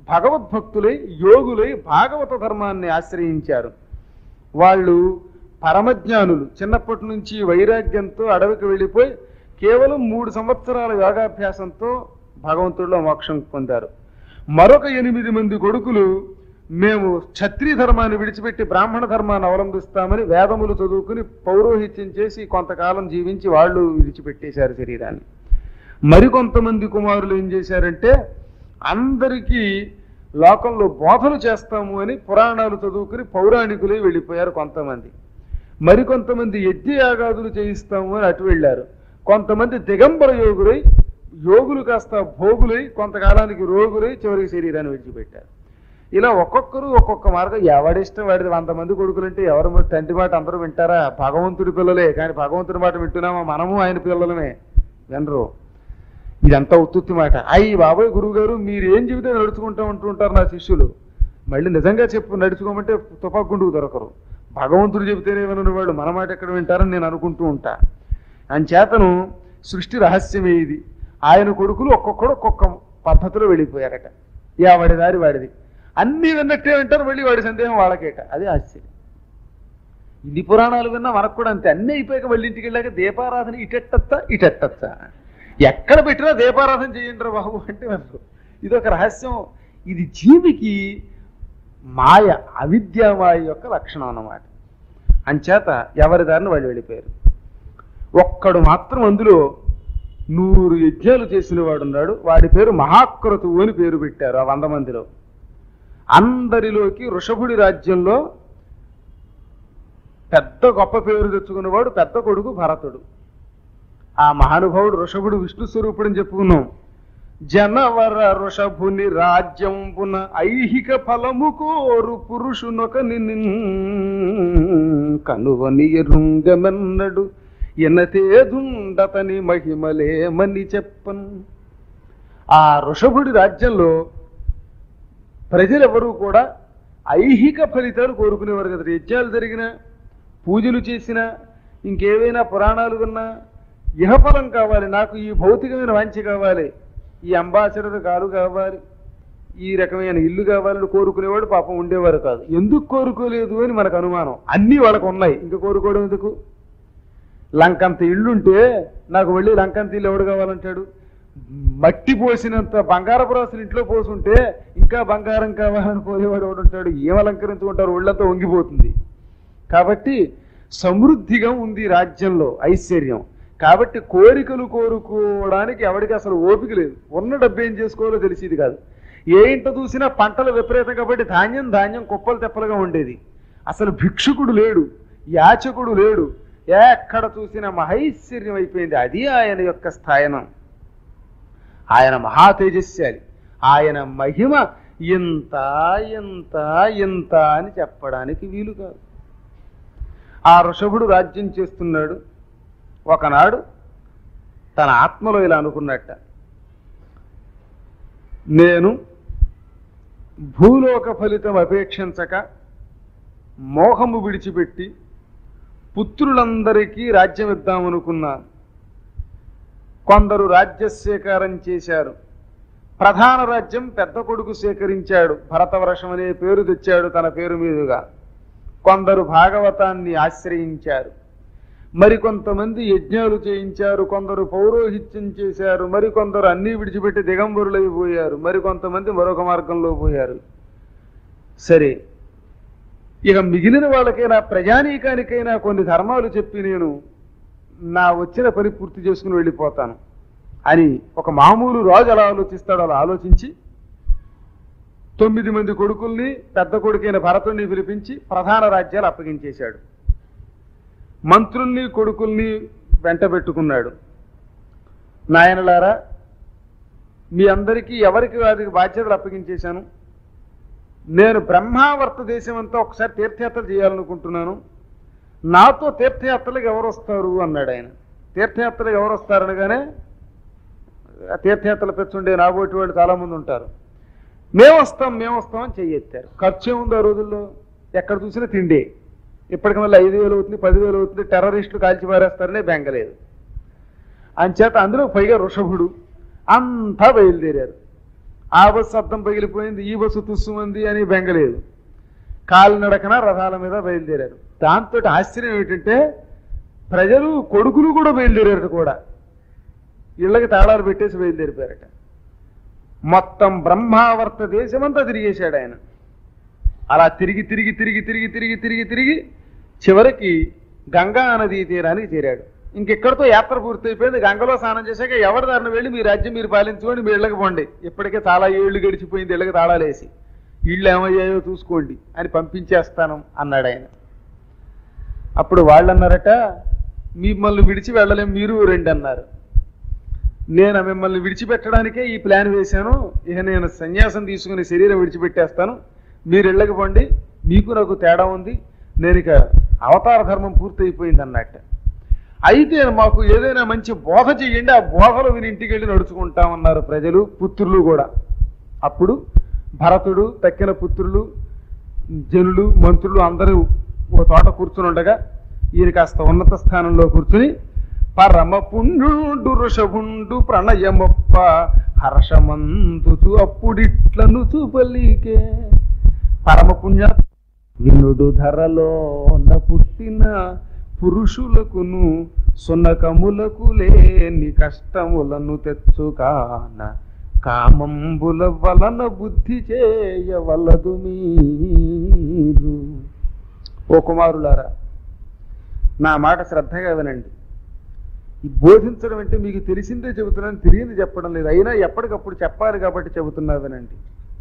భగవద్భక్తులై యోగులై భాగవత ధర్మాన్ని ఆశ్రయించారు వాళ్ళు పరమజ్ఞానులు చిన్నప్పటి నుంచి వైరాగ్యంతో అడవికి వెళ్ళిపోయి కేవలం మూడు సంవత్సరాల యోగాభ్యాసంతో భగవంతుడిలో మోక్షం పొందారు మరొక ఎనిమిది మంది కొడుకులు మేము క్షత్రియ ధర్మాన్ని విడిచిపెట్టి బ్రాహ్మణ ధర్మాన్ని అవలంబిస్తామని వేదములు చదువుకుని పౌరోహిత్యం చేసి కొంతకాలం జీవించి వాళ్ళు విడిచిపెట్టేశారు శరీరాన్ని మరికొంతమంది కుమారులు ఏం చేశారంటే అందరికీ లోకంలో బోధలు చేస్తాము అని పురాణాలు చదువుకుని పౌరాణికులై వెళ్ళిపోయారు కొంతమంది మరికొంతమంది యజ్ఞయాగాదులు చేయిస్తాము అని అటు వెళ్ళారు కొంతమంది దిగంబర యోగులై యోగులు కాస్త భోగులై కొంతకాలానికి రోగులై చివరికి శరీరాన్ని విడిచిపెట్టారు ఇలా ఒక్కొక్కరు ఒక్కొక్క మార్గం ఎవడిష్టం వాడిది వంద మంది కొడుకులంటే ఎవరు మరి తండ్రి మాట అందరూ వింటారా భగవంతుడి పిల్లలే కానీ భగవంతుడి మాట వింటున్నామా మనము ఆయన పిల్లలమే వినరు ఇదంతా ఉత్తుత్తి మాట అయ్యి బాబాయ్ గురువు గారు మీరు ఏం చెబితే నడుచుకుంటా ఉంటుంటారు నా శిష్యులు మళ్ళీ నిజంగా చెప్పు నడుచుకోమంటే తుపాకుండుకు దొరకరు భగవంతుడు చెబితేనే వినని వాళ్ళు మన మాట ఎక్కడ వింటారని నేను అనుకుంటూ ఉంటా అంచేతను సృష్టి రహస్యమే ఇది ఆయన కొడుకులు ఒక్కొక్కడు ఒక్కొక్క పద్ధతిలో వెళ్ళిపోయారట యా వాడి దారి వాడిది అన్నీ విన్నట్టే వింటారు మళ్ళీ వాడి సందేహం వాళ్ళకేట అది ఆశ్చర్యం ఇన్ని పురాణాలు విన్నా మనకు కూడా అంతే అన్నీ అయిపోయాక మళ్ళీ ఇంటికి వెళ్ళాక దీపారాధన ఇటెట్టచ్చా ఇటెట్టచ్చా ఎక్కడ పెట్టినా దీపారాధన చేయండి రా బాబు అంటే వినరు ఇది ఒక రహస్యం ఇది జీవికి మాయ అవిద్యామాయ యొక్క లక్షణం అన్నమాట అంచేత ఎవరి దారిని వాళ్ళు వెళ్ళిపోయారు ఒక్కడు మాత్రం అందులో నూరు యజ్ఞాలు చేసిన వాడు ఉన్నాడు వాడి పేరు మహాక్రతువు అని పేరు పెట్టారు ఆ వంద మందిలో అందరిలోకి వృషభుడి రాజ్యంలో పెద్ద గొప్ప పేరు తెచ్చుకున్నవాడు పెద్ద కొడుకు భరతుడు ఆ మహానుభావుడు వృషభుడు విష్ణు స్వరూపుడని చెప్పుకున్నాం జనవర వృషభుని రాజ్యంబున ఐహిక ఫలము కోరు పురుషునొక కనువని ఎరుంగమెన్నడు ఎనతేదుండతని మహిమలేమని చెప్పన్ ఆ వృషభుడి రాజ్యంలో ప్రజలెవరూ కూడా ఐహిక ఫలితాలు కోరుకునేవారు కదా యజ్ఞాలు జరిగినా పూజలు చేసినా ఇంకేవైనా పురాణాలు విన్నా ఇహఫలం కావాలి నాకు ఈ భౌతికమైన వాంఛ కావాలి ఈ అంబాసిడర్ కారు కావాలి ఈ రకమైన ఇల్లు కావాలని కోరుకునేవాడు పాపం ఉండేవారు కాదు ఎందుకు కోరుకోలేదు అని మనకు అనుమానం అన్నీ వాళ్ళకు ఉన్నాయి ఇంకా కోరుకోవడం ఎందుకు లంకంత ఇల్లుంటే నాకు వెళ్ళి లంకంత ఇల్లు ఎవడు కావాలంటాడు మట్టి పోసినంత బంగారపు రాసులు ఇంట్లో పోసుంటే ఇంకా బంగారం కావాలని కోరేవాడు ఎవడు ఉంటాడు ఏం అలంకరించుకుంటారు ఒళ్ళంతా వంగిపోతుంది కాబట్టి సమృద్ధిగా ఉంది ఈ రాజ్యంలో ఐశ్వర్యం కాబట్టి కోరికలు కోరుకోవడానికి ఎవరికి అసలు ఓపిక లేదు ఉన్న డబ్బు ఏం చేసుకోవాలో తెలిసేది కాదు ఏ ఇంట చూసినా పంటలు విపరీతం కాబట్టి ధాన్యం ధాన్యం కుప్పలు తెప్పలుగా ఉండేది అసలు భిక్షుకుడు లేడు యాచకుడు లేడు ఎక్కడ చూసినా మహైశ్వర్యం అయిపోయింది అది ఆయన యొక్క స్థాయనం ఆయన మహా తేజస్యాలి ఆయన మహిమ ఇంత ఇంత ఇంత అని చెప్పడానికి వీలు కాదు ఆ ఋషభుడు రాజ్యం చేస్తున్నాడు ఒకనాడు తన ఆత్మలో ఇలా అనుకున్నట్ట నేను భూలోక ఫలితం అపేక్షించక మోహము విడిచిపెట్టి పుత్రులందరికీ రాజ్యం ఇద్దామనుకున్నాను కొందరు రాజ్య స్వీకారం చేశారు ప్రధాన రాజ్యం పెద్ద కొడుకు స్వీకరించాడు భరతవర్షం అనే పేరు తెచ్చాడు తన పేరు మీదుగా కొందరు భాగవతాన్ని ఆశ్రయించారు మరికొంతమంది యజ్ఞాలు చేయించారు కొందరు పౌరోహిత్యం చేశారు మరికొందరు అన్నీ విడిచిపెట్టి దిగంబరులైపోయారు మరికొంతమంది మరొక మార్గంలో పోయారు సరే ఇక మిగిలిన వాళ్ళకైనా ప్రజానీకానికైనా కొన్ని ధర్మాలు చెప్పి నేను నా వచ్చిన పని పూర్తి చేసుకుని వెళ్ళిపోతాను అని ఒక మామూలు రాజు అలా ఆలోచిస్తాడు అలా ఆలోచించి తొమ్మిది మంది కొడుకుల్ని పెద్ద కొడుకైన భరతుడిని పిలిపించి ప్రధాన రాజ్యాలు అప్పగించేశాడు మంత్రుల్ని కొడుకుల్ని వెంట పెట్టుకున్నాడు నాయనలారా మీ అందరికీ ఎవరికి వారికి బాధ్యతలు అప్పగించేశాను నేను బ్రహ్మావర్త దేశం అంతా ఒకసారి తీర్థయాత్రలు చేయాలనుకుంటున్నాను నాతో తీర్థయాత్రలకు ఎవరు వస్తారు అన్నాడు ఆయన తీర్థయాత్రలకు ఎవరు వస్తారు అనగానే ఆ తీర్థయాత్రలు పెంచుండే నాబోటి వాళ్ళు చాలా మంది ఉంటారు మేము వస్తాం మేము వస్తాం అని చెయ్యెత్తారు ఖర్చు ఏముంది ఆ రోజుల్లో ఎక్కడ చూసినా తిండే ఇప్పటికి మళ్ళీ ఐదు వేలు అవుతుంది పదివేలు అవుతుంది టెర్రరిస్టులు కాల్చి పారేస్తారనే బెంగలేదు అంచేత అందులో పైగా వృషభుడు అంతా బయలుదేరారు ఆ బస్సు అద్దం పగిలిపోయింది ఈ బస్సు తుస్సుమంది అని బెంగలేదు కాలినడకన రథాల మీద బయలుదేరారు దాంతో ఆశ్చర్యం ఏమిటంటే ప్రజలు కొడుకులు కూడా బయలుదేరారు కూడా ఇళ్ళకి తాళాలు పెట్టేసి బయలుదేరిపోయారట మొత్తం బ్రహ్మావర్త దేశమంతా తిరిగేశాడు ఆయన అలా తిరిగి తిరిగి తిరిగి తిరిగి తిరిగి తిరిగి తిరిగి చివరికి గంగా నదీ తీరానికి చేరాడు ఇంకెక్కడితో యాత్ర పూర్తయిపోయింది గంగలో స్నానం చేశాక ఎవరి దారిన వెళ్ళి మీ రాజ్యం మీరు పాలించుకోండి మీ ఇళ్ళకి పోండి ఇప్పటికే చాలా ఏళ్ళు గడిచిపోయింది ఇళ్ళకి తాళాలేసి ఇళ్ళు ఏమయ్యాయో చూసుకోండి అని పంపించేస్తాను అన్నాడు ఆయన అప్పుడు వాళ్ళు అన్నారట మిమ్మల్ని విడిచి వెళ్ళలేం మీరు రండి అన్నారు నేను మిమ్మల్ని విడిచిపెట్టడానికే ఈ ప్లాన్ వేశాను ఇక నేను సన్యాసం తీసుకుని శరీరం విడిచిపెట్టేస్తాను మీరు ఇళ్ళకి పోండి మీకు నాకు తేడా ఉంది నేను ఇక అవతార ధర్మం పూర్తయిపోయింది అన్నట్టు అయితే మాకు ఏదైనా మంచి బోధ చెయ్యండి ఆ బోధలు విని ఇంటికి వెళ్ళి నడుచుకుంటామన్నారు ప్రజలు పుత్రులు కూడా అప్పుడు భరతుడు తక్కిన పుత్రులు జనులు మంత్రులు అందరూ ఓ తోట కూర్చుని ఉండగా ఈయన కాస్త ఉన్నత స్థానంలో కూర్చుని పరమ పుణ్యుడు ఋషభుండు ప్రణయమొప్ప హర్షమందుతు అప్పుడిట్లను చూపలీకే పరమ పుణ్య వినుడు ధరలోన పుట్టిన పురుషులకును సునకములకు లేని కష్టములను తెచ్చుకాన కామంబుల వలన బుద్ధి చేయవలదు మీరు ఓ కుమారులారా నా మాట శ్రద్ధగా వినండి ఈ బోధించడం అంటే మీకు తెలిసిందే చెబుతున్నాను తెలియదు చెప్పడం లేదు అయినా ఎప్పటికప్పుడు చెప్పాలి కాబట్టి చెబుతున్నా వినండి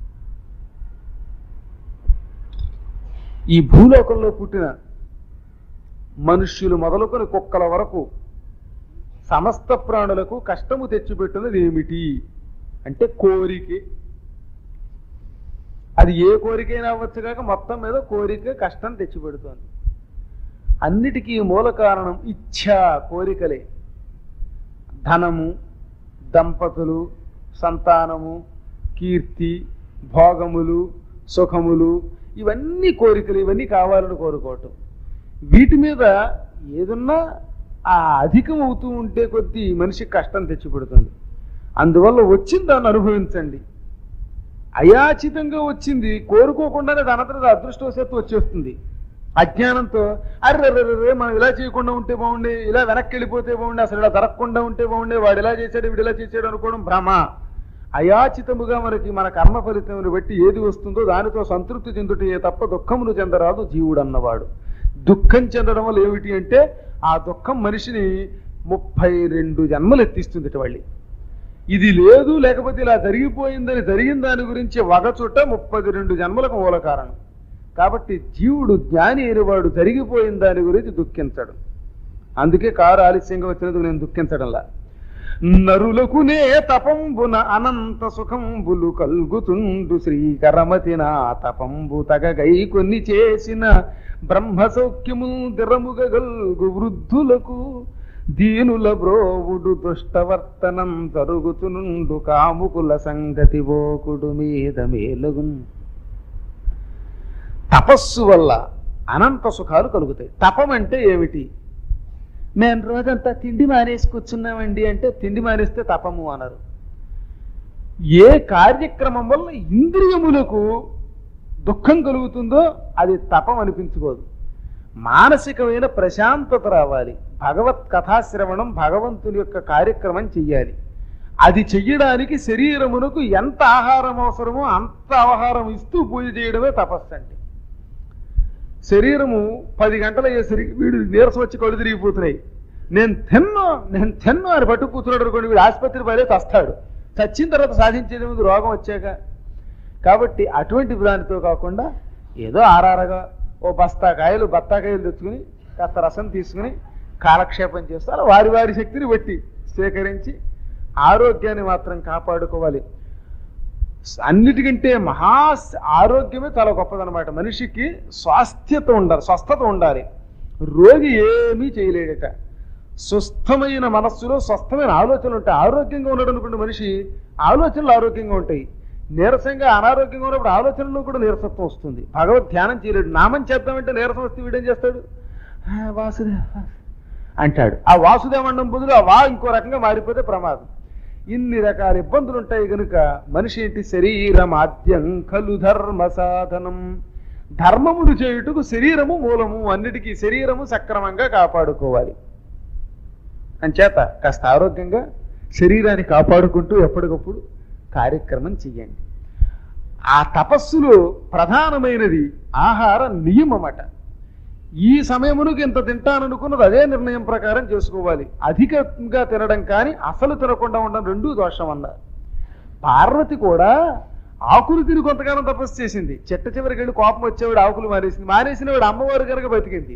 ఈ భూలోకంలో పుట్టిన మనుష్యులు మొదలుకొని కుక్కల వరకు సమస్త ప్రాణులకు కష్టము తెచ్చిపెట్టున్నది ఏమిటి అంటే కోరికే అది ఏ కోరికైనా అవ్వచ్చు కాక మొత్తం మీద కోరిక కష్టం తెచ్చిపెడుతోంది అన్నిటికీ మూల కారణం ఇచ్ఛ కోరికలే ధనము దంపతులు సంతానము కీర్తి భోగములు సుఖములు ఇవన్నీ కోరికలు ఇవన్నీ కావాలని కోరుకోవటం వీటి మీద ఏదన్నా ఆ అధికం అవుతూ ఉంటే కొద్దీ మనిషికి కష్టం తెచ్చిపెడుతుంది అందువల్ల వచ్చిన దాన్ని అనుభవించండి అయాచితంగా వచ్చింది కోరుకోకుండానే దానంతరం అదృష్టవశాత్తు వచ్చేస్తుంది అజ్ఞానంతో అరే రే మనం ఇలా చేయకుండా ఉంటే బాగుండే ఇలా వెనక్కి వెళ్ళిపోతే బాగుండే అసలు ఇలా జరగకుండా ఉంటే బాగుండే వాడు ఇలా చేశాడు వీడు ఇలా చేశాడు అనుకోవడం భ్రమ అయాచితముగా మనకి మన కర్మ ఫలితమును బట్టి ఏది వస్తుందో దానితో సంతృప్తి చెందుటే తప్ప దుఃఖమును చెందరాదు జీవుడు అన్నవాడు దుఃఖం చెందడం వల్ల ఏమిటి అంటే ఆ దుఃఖం మనిషిని ముప్పై రెండు జన్మలు ఎత్తిస్తుంది వాళ్ళి ఇది లేదు లేకపోతే ఇలా జరిగిపోయిందని జరిగిన దాని గురించి వగచుట ముప్పది రెండు జన్మలకు మూల కారణం కాబట్టి జీవుడు జ్ఞాని అయినవాడు జరిగిపోయిన దాని గురించి దుఃఖించడు అందుకే కారు ఆలస్యంగా వచ్చినందుకు నేను దుఃఖించడంలా నరులకునే తపంబున అనంత సుఖంబులు కల్గుతుండు శ్రీకరమతి నా తపంబు తగగై కొన్ని చేసిన బ్రహ్మ సౌఖ్యము దిరముగల్గు వృద్ధులకు దీనుల బ్రోవుడు దుష్టవర్తనం జరుగుతునుండు కాముకుల సంగతి ఓకుడు మీద మేలగున్ తపస్సు వల్ల అనంత సుఖాలు కలుగుతాయి తపం అంటే ఏమిటి మేము రోజంతా తిండి మానేసి కూర్చున్నామండి అంటే తిండి మానేస్తే తపము అన్నారు ఏ కార్యక్రమం వల్ల ఇంద్రియములకు దుఃఖం కలుగుతుందో అది తపం అనిపించుకోదు మానసికమైన ప్రశాంతత రావాలి భగవత్ కథాశ్రవణం భగవంతుని యొక్క కార్యక్రమం చెయ్యాలి అది చెయ్యడానికి శరీరమునకు ఎంత ఆహారం అవసరమో అంత ఆహారం ఇస్తూ పూజ చేయడమే తపస్సు అంటే శరీరము పది గంటలు అయ్యేసరికి వీడు నీరసం వచ్చి కళ్ళు తిరిగిపోతున్నాయి నేను తిన్ను నేను తిన్ను అని పట్టు కూర్చున్నాడు అనుకోండి వీడు ఆసుపత్రి పడే చస్తాడు చచ్చిన తర్వాత సాధించేది ముందు రోగం వచ్చాక కాబట్టి అటువంటి దానితో కాకుండా ఏదో ఆరారగా ఓ బస్తా కాయలు బత్తాకాయలు తెచ్చుకుని కాస్త రసం తీసుకుని కాలక్షేపం చేస్తారు వారి వారి శక్తిని బట్టి సేకరించి ఆరోగ్యాన్ని మాత్రం కాపాడుకోవాలి అన్నిటికంటే మహా ఆరోగ్యమే చాలా గొప్పదనమాట మనిషికి స్వాస్థ్యత ఉండాలి స్వస్థత ఉండాలి రోగి ఏమీ చేయలేడట స్వస్థమైన మనస్సులో స్వస్థమైన ఆలోచనలు ఉంటాయి ఆరోగ్యంగా ఉన్నాడు అనుకుంటే మనిషి ఆలోచనలు ఆరోగ్యంగా ఉంటాయి నీరసంగా అనారోగ్యంగా ఉన్నప్పుడు ఆలోచనలో కూడా నీరసత్వం వస్తుంది భగవద్ ధ్యానం చేయలేడు నామం చేద్దామంటే నీరసం వస్తే వీడేం చేస్తాడు "ఆ, వాసుదేవ అంటాడు ఆ వాసుదేవ అండం బదులు ఆ వా ఇంకో రకంగా మారిపోతే ప్రమాదం ఇన్ని రకాల ఇబ్బందులు ఉంటాయి కనుక మనిషి ఏంటి శరీరం ఆద్యం ఖలు ధర్మ సాధనం ధర్మమును చేయుటకు శరీరము మూలము అన్నిటికీ శరీరము సక్రమంగా కాపాడుకోవాలి అంచేత కాస్త ఆరోగ్యంగా శరీరాన్ని కాపాడుకుంటూ ఎప్పటికప్పుడు కార్యక్రమం చెయ్యండి ఆ తపస్సులో ప్రధానమైనది ఆహార నియమమట ఈ సమయమునకు ఇంత తింటాననుకున్నది అదే నిర్ణయం ప్రకారం చేసుకోవాలి అధికంగా తినడం కానీ అసలు తినకుండా ఉండడం రెండూ దోషం అన్నారు పార్వతి కూడా ఆకులు తిని కొంతకాలం తపస్సు చేసింది చెట్ట చివరికి వెళ్ళి కోపం వచ్చేవాడు ఆకులు మానేసింది మానేసిన వాడు అమ్మవారు కనుక బతికింది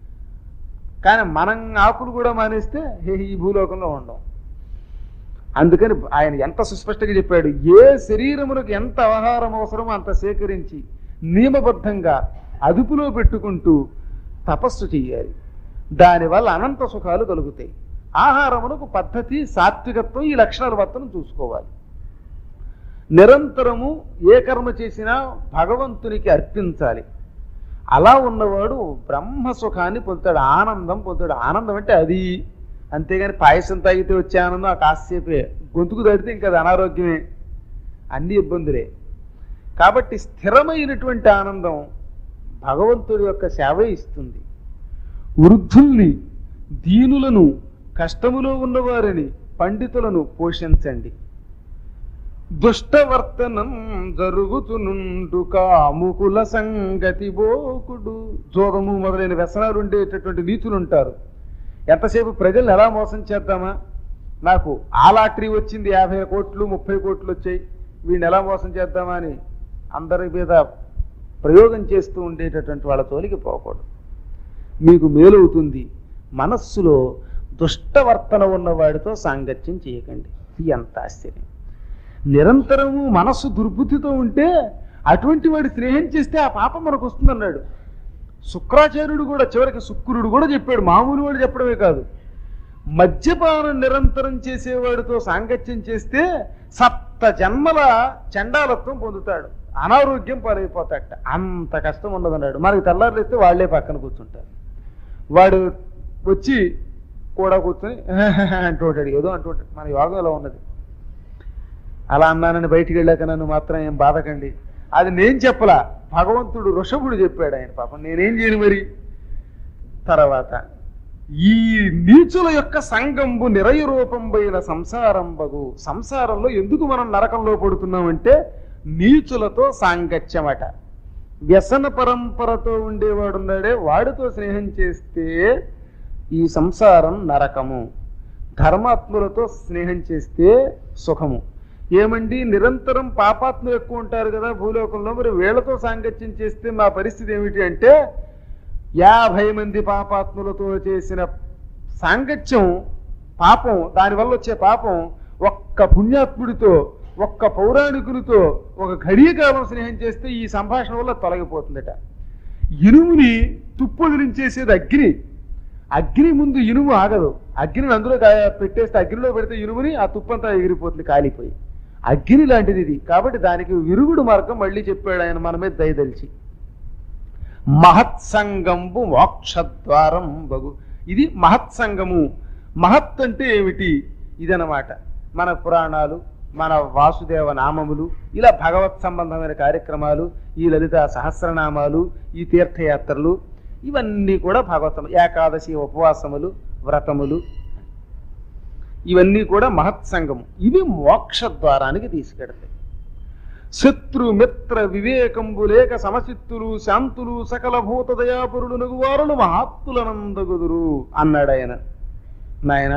కానీ మనం ఆకులు కూడా మానేస్తే హే ఈ భూలోకంలో ఉండం అందుకని ఆయన ఎంత సుస్పష్టంగా చెప్పాడు ఏ శరీరమునకు ఎంత ఆహారం అవసరమో అంత సేకరించి నియమబద్ధంగా అదుపులో పెట్టుకుంటూ తపస్సు చెయ్యాలి దానివల్ల అనంత సుఖాలు కలుగుతాయి ఆహారమునకు పద్ధతి సాత్వికత్వం ఈ లక్షణాల వర్తనం చూసుకోవాలి నిరంతరము ఏ కర్మ చేసినా భగవంతునికి అర్పించాలి అలా ఉన్నవాడు బ్రహ్మ సుఖాన్ని పొందుతాడు ఆనందం పొందుతాడు ఆనందం అంటే అది అంతేగాని పాయసం తాగితే వచ్చే ఆనందం ఆ కాసేపే గొంతుకు దాడితే ఇంకా అది అనారోగ్యమే అన్ని ఇబ్బందులే కాబట్టి స్థిరమైనటువంటి ఆనందం భగవంతుడి యొక్క సేవ ఇస్తుంది వృద్ధుల్ని దీనులను కష్టములో ఉన్నవారిని పండితులను పోషించండి దుష్టవర్తనం జరుగుతునుండు కాముకుల సంగతి బోకుడు జోగము మొదలైన వ్యసనాలు ఉండేటటువంటి నీతులు ఉంటారు ఎంతసేపు ప్రజల్ని ఎలా మోసం చేద్దామా నాకు ఆ లాటరీ వచ్చింది యాభై కోట్లు ముప్పై కోట్లు వచ్చాయి వీడిని ఎలా మోసం చేద్దామా అని అందరి మీద ప్రయోగం చేస్తూ ఉండేటటువంటి వాళ్ళ తోలికి పోకూడదు మీకు మేలవుతుంది మనస్సులో దుష్టవర్తన ఉన్నవాడితో సాంగత్యం చేయకండి ఎంత ఆశ్చర్యం నిరంతరము మనస్సు దుర్బుద్ధితో ఉంటే అటువంటి వాడి స్నేహం చేస్తే ఆ పాపం మనకు వస్తుందన్నాడు శుక్రాచార్యుడు కూడా చివరికి శుక్రుడు కూడా చెప్పాడు మామూలు వాడు చెప్పడమే కాదు మద్యపానం నిరంతరం చేసేవాడితో సాంగత్యం చేస్తే సప్త జన్మల చండాలత్వం పొందుతాడు అనారోగ్యం పాలైపోతాడట అంత కష్టం ఉండదన్నాడు మనకి తెల్లారులేస్తే వాళ్లే పక్కన కూర్చుంటారు వాడు వచ్చి కూడా కూర్చొని అంటూ ఉంటాడు ఏదో అంటూ ఉంటాడు మన యోగం ఎలా ఉన్నది అలా అన్నానని బయటికి వెళ్ళాక నన్ను మాత్రం ఏం బాధకండి అది నేను చెప్పలా భగవంతుడు ఋషభుడు చెప్పాడు ఆయన పాపం నేనేం చేయను మరి తర్వాత ఈ నీచుల యొక్క సంగంబు నిరయ రూపంబైన సంసారంబగు సంసారంలో ఎందుకు మనం నరకంలో పడుతున్నామంటే నీచులతో సాంగత్యమట వ్యసన పరంపరతో ఉండేవాడున్నాడే వాడితో స్నేహం చేస్తే ఈ సంసారం నరకము ధర్మాత్ములతో స్నేహం చేస్తే సుఖము ఏమండి నిరంతరం పాపాత్ములు ఎక్కువ ఉంటారు కదా భూలోకంలో మరి వీళ్ళతో సాంగత్యం చేస్తే మా పరిస్థితి ఏమిటి అంటే యాభై మంది పాపాత్ములతో చేసిన సాంగత్యం పాపం దానివల్ల వచ్చే పాపం ఒక్క పుణ్యాత్ముడితో ఒక్క పౌరాణికునితో ఒక ఘడియ కాలం స్నేహం చేస్తే ఈ సంభాషణ వల్ల తొలగిపోతుందట ఇనుముని తుప్పొదిలించేసేది అగ్ని అగ్ని ముందు ఇనుము ఆగదు అగ్నిని అందులో గా- పెట్టేస్తే అగ్నిలో పెడితే ఇనుముని ఆ తుప్పంతా ఎగిరిపోతుంది కాలిపోయి అగ్ని లాంటిది ఇది కాబట్టి దానికి విరుగుడు మార్గం మళ్ళీ చెప్పాడు ఆయన మన మీద దయదలిచి మహత్సంగంబు మోక్షద్వారం బగు ఇది మహత్సంగము మహత్ అంటే ఏమిటి ఇదనమాట మన పురాణాలు మన వాసుదేవ నామములు ఇలా భగవత్ సంబంధమైన కార్యక్రమాలు ఈ లలిత సహస్రనామాలు ఈ తీర్థయాత్రలు ఇవన్నీ కూడా భగవత్ ఏకాదశి ఉపవాసములు వ్రతములు ఇవన్నీ కూడా మహత్సంగము ఇవి మోక్ష ద్వారానికి తీసుకెడతాయి శత్రు మిత్ర వివేకంబు లేక సమచిత్తులు శాంతులు సకల భూత దయాపురుడు నగువారులు మహాత్ములనందగుదురు అన్నాడు ఆయన నాయన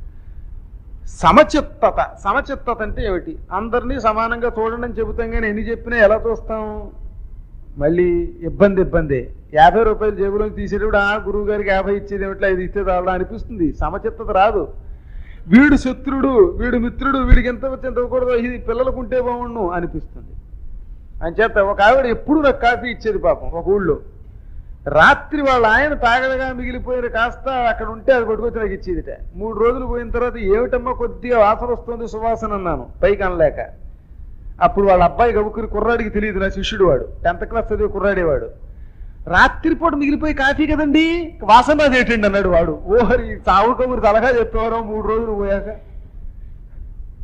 సమచిత్తత సమచిత్తత అంటే ఏమిటి అందరినీ సమానంగా చూడండి అని చెబుతాం కానీ ఎన్ని చెప్పినా ఎలా చూస్తాం మళ్ళీ ఇబ్బంది ఇబ్బంది యాభై రూపాయలు జేబులో తీసేటప్పుడు ఆ గురువు గారికి యాభై ఇచ్చేది ఏమిట్లా ఇది ఇస్తే చాలా అనిపిస్తుంది సమచిత్తత రాదు వీడు శత్రుడు వీడు మిత్రుడు వీడికి ఎంత వచ్చి ఎంత ఇవ్వకూడదు ఇది పిల్లలకు ఉంటే బాగుండు అనిపిస్తుంది అని చేత ఒక ఆవిడ ఎప్పుడు నాకు కాఫీ ఇచ్చేది పాపం ఒక ఊళ్ళో రాత్రి వాళ్ళ ఆయన తాగడగా మిగిలిపోయిన కాస్త అక్కడ ఉంటే అది పట్టుకొచ్చి నాకు ఇచ్చేదిట మూడు రోజులు పోయిన తర్వాత ఏమిటమ్మా కొద్దిగా వాసన వస్తుంది సువాసన అన్నాను పైకి అనలేక అప్పుడు వాళ్ళ అబ్బాయి గబుకుని కుర్రాడికి తెలియదు నా శిష్యుడు వాడు టెన్త్ క్లాస్ చదివే కుర్రాడేవాడు రాత్రిపూట మిగిలిపోయి కాఫీ కదండి వాసన అదేటండి అన్నాడు వాడు ఓహరి సావు కబురు తలగా చెప్పేవారు మూడు రోజులు పోయాక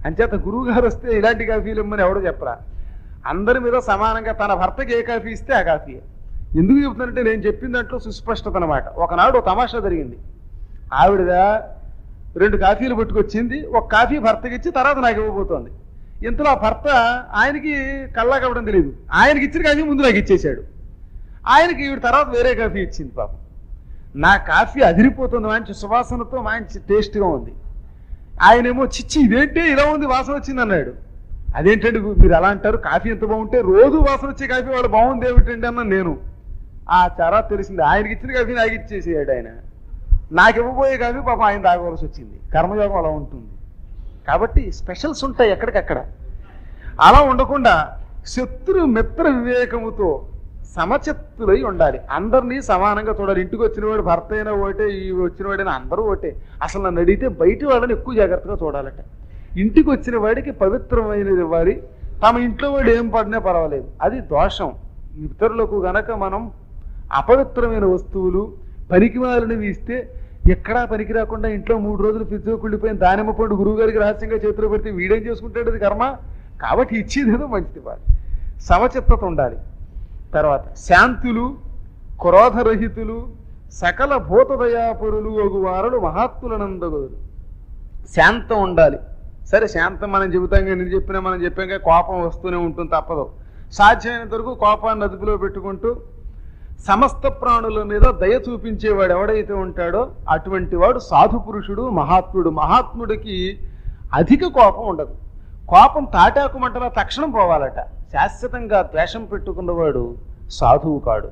అంచేత గురువు గారు వస్తే ఇలాంటి కాఫీలు ఇమ్మని ఎవడో చెప్పరా అందరి మీద సమానంగా తన భర్తకి ఏ కాఫీ ఇస్తే ఆ కాఫీ ఎందుకు చెప్తున్నానంటే నేను చెప్పిన దాంట్లో సుస్పష్టత అనమాట ఒకనాడు ఒక తమాషా జరిగింది ఆవిడదా రెండు కాఫీలు పట్టుకొచ్చింది ఒక కాఫీ భర్తకి ఇచ్చి తర్వాత నాకు ఇవ్వబోతోంది ఇంతలో ఆ భర్త ఆయనకి కల్లా కవ్వడం తెలియదు ఆయనకి ఇచ్చిన కాఫీ ముందు నాకు ఇచ్చేశాడు ఆయనకి ఈవిడ తర్వాత వేరే కాఫీ ఇచ్చింది పాపం నా కాఫీ అదిరిపోతుంది మంచి సువాసనతో మంచి టేస్ట్గా ఉంది ఆయనేమో చిచ్చి ఇదేంటి ఇలా ఉంది వాసన వచ్చింది అన్నాడు అదేంటండి మీరు అలా అంటారు కాఫీ ఎంత బాగుంటే రోజు వాసన వచ్చే కాఫీ వాళ్ళు బాగుంది ఏమిటండి అన్న నేను ఆ చరా తెలిసింది ఆయనకి ఇచ్చిన కాఫీ నాకు ఇచ్చేసేయాడు ఆయన నాకు ఇవ్వబోయే కాఫీ పాపం ఆయన తాగవలసి వచ్చింది కర్మయోగం అలా ఉంటుంది కాబట్టి స్పెషల్స్ ఉంటాయి ఎక్కడికక్కడ అలా ఉండకుండా శత్రు మిత్ర వివేకముతో సమచిత్తులై ఉండాలి అందరినీ సమానంగా చూడాలి ఇంటికి వచ్చినవాడు భర్త అయినా ఒకటే ఈ వచ్చినవాడైనా అందరూ ఒకటే అసలు నన్ను అడిగితే బయట వాళ్ళని ఎక్కువ జాగ్రత్తగా చూడాలట ఇంటికి వచ్చిన వాడికి పవిత్రమైనది ఇవ్వాలి తమ ఇంట్లో వాడు ఏం పడినా పర్వాలేదు అది దోషం ఇతరులకు గనక మనం అపవిత్రమైన వస్తువులు పనికిమాలినవి ఇస్తే ఎక్కడా పనికి రాకుండా ఇంట్లో మూడు రోజులు ఫ్రిడ్జ్ కుళ్ళిపోయిన దానిమ్మ పండు గురువు గారికి రహస్యంగా చేతిలో పెడితే వీడేం చేసుకుంటాడు అది కర్మ కాబట్టి ఇచ్చేది ఏదో మంచిది వాడు సమచిత్తత ఉండాలి తర్వాత శాంతులు క్రోధరహితులు సకల భూతదయాపురులు ఒగు వారులు మహాత్ములనందగదులు శాంతం ఉండాలి సరే శాంతం మనం చెబుతాం కానీ నేను చెప్పినా మనం చెప్పాం కానీ కోపం వస్తూనే ఉంటుంది తప్పదు సాధ్యమైనంత వరకు కోపాన్ని అదుపులో పెట్టుకుంటూ సమస్త ప్రాణుల మీద దయ చూపించేవాడు ఎవడైతే ఉంటాడో అటువంటి వాడు సాధు పురుషుడు మహాత్ముడు మహాత్ముడికి అధిక కోపం ఉండదు కోపం తాటాకు మంటలా తక్షణం పోవాలట శాశ్వతంగా ద్వేషం పెట్టుకున్నవాడు సాధువు కాడు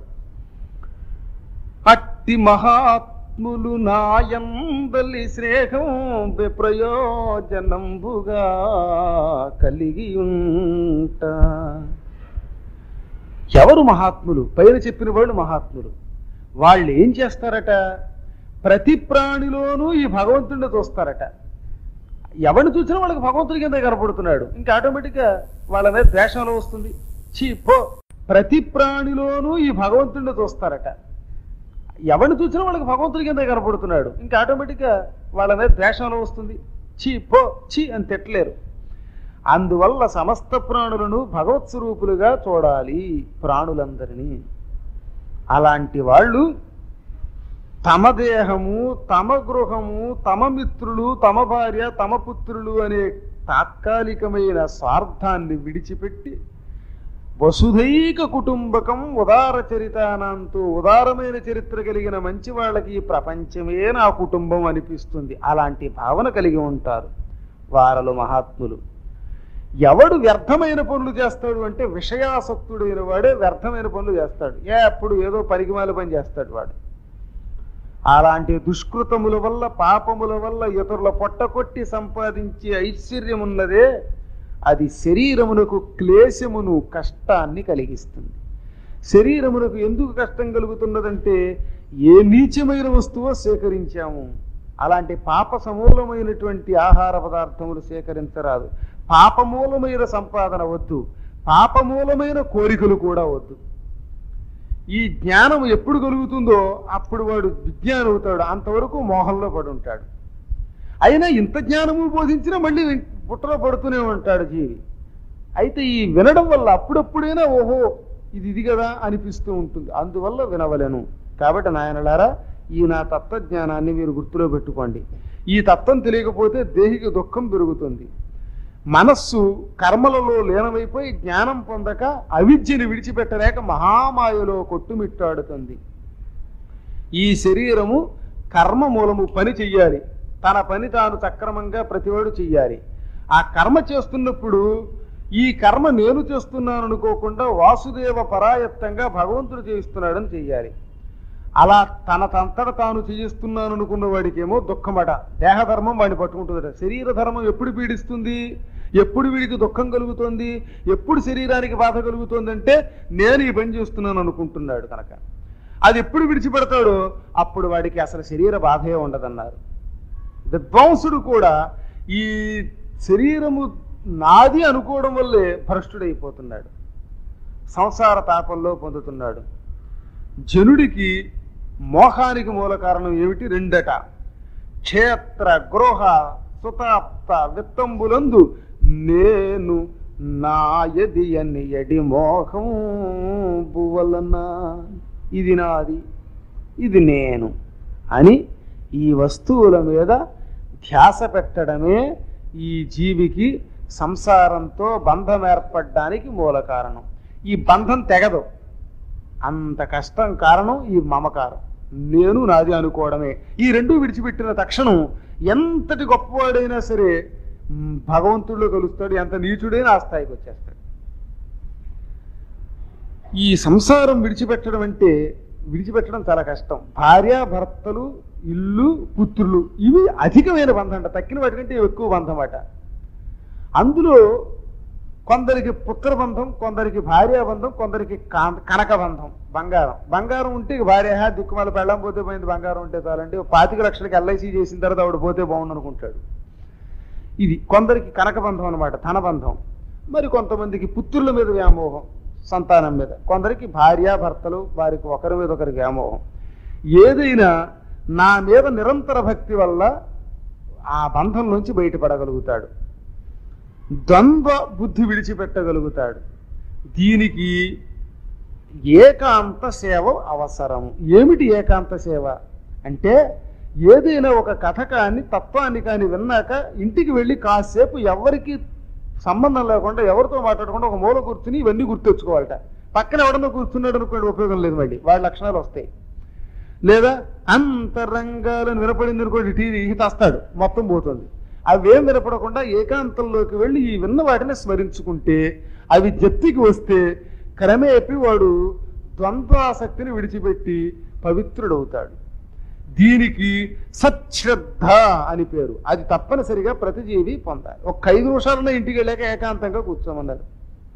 అట్టి మహాత్ములు నాయందలి స్నేహం ప్రయోజనంబుగా కలిగి ఉంట ఎవరు మహాత్ములు పైన చెప్పిన వాళ్ళు మహాత్ములు వాళ్ళు ఏం చేస్తారట ప్రతి ప్రాణిలోనూ ఈ భగవంతుడిని చూస్తారట ఎవరిని చూసినా వాళ్ళకి భగవంతుడి కింద కనపడుతున్నాడు ఇంకా ఆటోమేటిక్గా వాళ్ళ మీద ద్వేషంలో వస్తుంది చీ పో ప్రతి ప్రాణిలోనూ ఈ భగవంతుడిని చూస్తారట ఎవరిని చూసినా వాళ్ళకి భగవంతుడి కింద కనపడుతున్నాడు ఇంకా ఆటోమేటిక్గా వాళ్ళ మీద ద్వేషంలో వస్తుంది చీ పో చీ అని తిట్టలేరు అందువల్ల సమస్త ప్రాణులను భగవత్ స్వరూపులుగా చూడాలి ప్రాణులందరినీ అలాంటి వాళ్ళు తమ దేహము తమ గృహము తమ మిత్రులు తమ భార్య తమ పుత్రులు అనే తాత్కాలికమైన స్వార్థాన్ని విడిచిపెట్టి వసుధైక కుటుంబకం ఉదార చరితానంతో ఉదారమైన చరిత్ర కలిగిన మంచి వాళ్ళకి ఈ ప్రపంచమే నా కుటుంబం అనిపిస్తుంది అలాంటి భావన కలిగి ఉంటారు వారలు మహాత్ములు ఎవడు వ్యర్థమైన పనులు చేస్తాడు అంటే విషయాసక్తుడైన వాడే వ్యర్థమైన పనులు చేస్తాడు ఏ అప్పుడు ఏదో పరిగిమాల పని చేస్తాడు వాడు అలాంటి దుష్కృతముల వల్ల పాపముల వల్ల ఇతరుల పొట్టకొట్టి సంపాదించే ఐశ్వర్యం ఉన్నదే అది శరీరమునకు క్లేశమును కష్టాన్ని కలిగిస్తుంది శరీరమునకు ఎందుకు కష్టం కలుగుతున్నదంటే ఏ నీచమైన వస్తువో సేకరించాము అలాంటి పాప సమూలమైనటువంటి ఆహార పదార్థములు సేకరించరాదు పాపమూలమైన సంపాదన వద్దు పాపమూలమైన కోరికలు కూడా వద్దు ఈ జ్ఞానం ఎప్పుడు కలుగుతుందో అప్పుడు వాడు విజ్ఞానం అవుతాడు అంతవరకు మోహంలో పడి ఉంటాడు అయినా ఇంత జ్ఞానము బోధించినా మళ్ళీ విన్- బుట్టలో పడుతూనే ఉంటాడు జీవి అయితే ఈ వినడం వల్ల అప్పుడప్పుడైనా ఓహో ఇది ఇది కదా అనిపిస్తూ ఉంటుంది అందువల్ల వినవలెను కాబట్టి నాయనలారా ఈ నా తత్వజ్ఞానాన్ని మీరు గుర్తులో పెట్టుకోండి ఈ తత్వం తెలియకపోతే దేహికి దుఃఖం పెరుగుతుంది మనస్సు కర్మలలో లీనమైపోయి జ్ఞానం పొందక అవిద్యని విడిచిపెట్టలేక మహామాయలో కొట్టుమిట్టాడుతుంది ఈ శరీరము కర్మ మూలము పని చెయ్యాలి తన పని తాను సక్రమంగా ప్రతివాడు చెయ్యాలి ఆ కర్మ చేస్తున్నప్పుడు ఈ కర్మ నేను చేస్తున్నాను అనుకోకుండా వాసుదేవ పరాయత్తంగా భగవంతుడు చేయిస్తున్నాడని చెయ్యాలి అలా తన తంతట తాను చేయిస్తున్నాను అనుకున్న వాడికేమో దుఃఖమట దేహధర్మం వాడిని పట్టుకుంటుందట శరీర ధర్మం ఎప్పుడు పీడిస్తుంది ఎప్పుడు వీడికి దుఃఖం కలుగుతుంది ఎప్పుడు శరీరానికి బాధ కలుగుతుంది అంటే నేను ఈ పని చేస్తున్నాను అనుకుంటున్నాడు కనుక అది ఎప్పుడు విడిచిపెడతాడో అప్పుడు వాడికి అసలు శరీర బాధే ఉండదన్నారు విద్వాంసుడు కూడా ఈ శరీరము నాది అనుకోవడం వల్లే భ్రష్టుడైపోతున్నాడు సంసార తాపంలో పొందుతున్నాడు జనుడికి మోహానికి మూల కారణం ఏమిటి రెండట క్షేత్ర గృహ సుతాప్త విత్తంబులందు నేను నాయది అని ఎడి మోహం బువలన ఇది నాది ఇది నేను అని ఈ వస్తువుల మీద ధ్యాస పెట్టడమే ఈ జీవికి సంసారంతో బంధం ఏర్పడడానికి మూల కారణం ఈ బంధం తెగదు అంత కష్టం కారణం ఈ మమకారం నేను నాది అనుకోవడమే ఈ రెండు విడిచిపెట్టిన తక్షణం ఎంతటి గొప్పవాడైనా సరే మ్, భగవంతుడిలో కలుస్తాడు ఎంత నీచుడైనా ఆ స్థాయికి వచ్చేస్తాడు ఈ సంసారం విడిచిపెట్టడం అంటే విడిచిపెట్టడం చాలా కష్టం భార్య భర్తలు ఇల్లు పుత్రులు ఇవి అధికమైన బంధం అంట తక్కిన వాటికంటే ఇవి ఎక్కువ బంధం అట అందులో కొందరికి పుత్రబంధం కొందరికి భార్యాబంధం కొందరికి కాం- కనక బంధం బంగారం బంగారం ఉంటే ఇక భార్య హా దిక్కుమాల పెళ్ళం పోతే పోయింది బంగారం ఉంటే చాలంటే ఓ పాతిక లక్షలకి ఎల్ఐసి చేసిన తర్వాత ఆవిడ పోతే బాగుండు అనుకుంటాడు ఇది కొందరికి కనక బంధం అనమాట ధన బంధం మరి కొంతమందికి పుత్రుల మీద వ్యామోహం సంతానం మీద కొందరికి భార్య భర్తలు వారికి ఒకరి మీద ఒకరికి వ్యామోహం ఏదైనా నా మీద నిరంతర భక్తి వల్ల ఆ బంధం నుంచి బయటపడగలుగుతాడు ద్వంద్వ బుద్ధి విడిచిపెట్టగలుగుతాడు దీనికి ఏకాంత సేవ అవసరం ఏమిటి ఏకాంత సేవ అంటే ఏదైనా ఒక కథ కానీ తత్వాన్ని కానీ విన్నాక ఇంటికి వెళ్ళి కాసేపు ఎవరికి సంబంధం లేకుండా ఎవరితో మాట్లాడకుండా ఒక మూల కూర్చుని ఇవన్నీ గుర్తెచ్చుకోవాలట పక్కన ఎవడన్నా కూర్చున్నాడు అనుకోండి ఉపయోగం లేదు మళ్ళీ వాళ్ళ లక్షణాలు వస్తాయి లేదా అంతరంగాలను వినపడింది అనుకోండి టీవీ తస్తాడు మొత్తం పోతుంది అవేం వినపడకుండా ఏకాంతంలోకి వెళ్ళి ఈ విన్న వాటిని స్మరించుకుంటే అవి జప్తికి వస్తే క్రమేపి వాడు ద్వంద్వాసక్తిని విడిచిపెట్టి పవిత్రుడవుతాడు దీనికి సశ్రద్ధ అని పేరు అది తప్పనిసరిగా ప్రతి జీవి పొందాలి ఒక ఐదు నిమిషాలన్న ఇంటికి వెళ్ళాక ఏకాంతంగా కూర్చోమన్నారు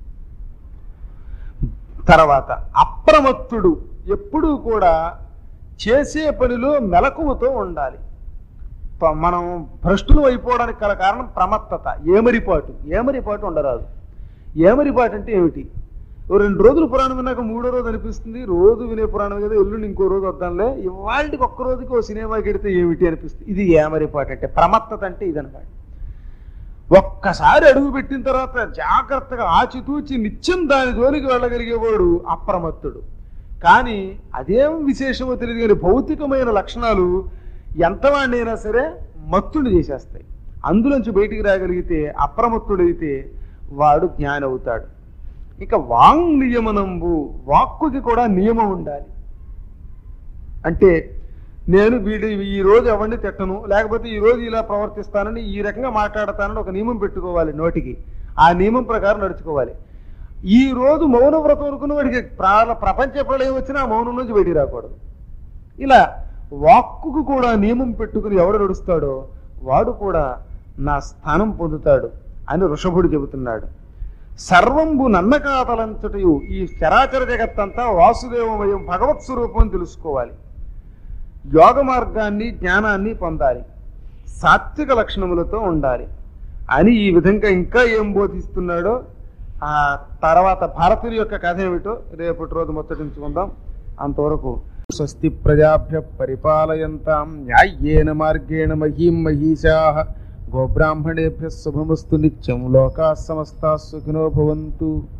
తర్వాత అప్రమత్తుడు ఎప్పుడూ కూడా చేసే పనిలో మెలకువతో ఉండాలి ప- మనం భ్రష్టులు అయిపోవడానికి గల కారణం ప్రమత్తత ఏమరిపాటు ఏమరిపాటు ఉండరాదు ఏమరిపాటు అంటే ఏమిటి ఓ రెండు రోజులు పురాణం విన్నాక మూడో రోజు అనిపిస్తుంది రోజు వినే పురాణం కదా ఎల్లుండి ఇంకో రోజు వద్దాంలే ఇవాళకి ఒక్క రోజుకి ఓ సినిమాకి వెడితే ఏమిటి అనిపిస్తుంది ఇది ఏమరిపాటు అంటే ప్రమత్తత అంటే ఇదనమాట ఒక్కసారి అడుగు పెట్టిన తర్వాత జాగ్రత్తగా ఆచితూచి నిత్యం దాని జోలికి వెళ్ళగలిగేవాడు అప్రమత్తుడు కానీ అదేం విశేషమో తెలియదు కానీ భౌతికమైన లక్షణాలు ఎంతవాడినైనా సరే మత్తుని చేసేస్తాయి అందులోంచి బయటికి రాగలిగితే అప్రమత్తుడైతే వాడు జ్ఞాని అవుతాడు ఇక వాంగ్ నియమనంబు వాక్కుకి కూడా నియమం ఉండాలి అంటే నేను వీడి ఈ రోజు ఎవరిని తిట్టను లేకపోతే ఈ రోజు ఇలా ప్రవర్తిస్తానని ఈ రకంగా మాట్లాడతానని ఒక నియమం పెట్టుకోవాలి నోటికి ఆ నియమం ప్రకారం నడుచుకోవాలి ఈ రోజు మౌన వ్రతం అనుకున్న వాడికి ప్రా- ప్రపంచ ప్రళయం వచ్చినా ఆ మౌనం నుంచి బయటికి రాకూడదు ఇలా వాక్కుకు కూడా నియమం పెట్టుకుని ఎవడు నడుస్తాడో వాడు కూడా నా స్థానం పొందుతాడు అని ఋషభుడు చెబుతున్నాడు సర్వంబు నన్నకాతలంచటయు ఈ చరాచర జగత్తంతా వాసుదేవమయం భగవత్ స్వరూపం అని తెలుసుకోవాలి యోగ మార్గాన్ని జ్ఞానాన్ని పొందాలి సాత్విక లక్షణములతో ఉండాలి అని ఈ విధంగా ఇంకా ఏం బోధిస్తున్నాడో ఆ తర్వాత భారతుని యొక్క కథ ఏమిటో రేపటి రోజు ముచ్చటించుకుందాం అంతవరకు స్వస్తి ప్రజాభ్య పరిపాలయంతాం న్యాయ్యేన మార్గేణ మహీం మహీషా గోబ్రాహ్మణేభ్య శుభమస్తు నిత్యం లోకా సమస్తా సుఖినో భవంతు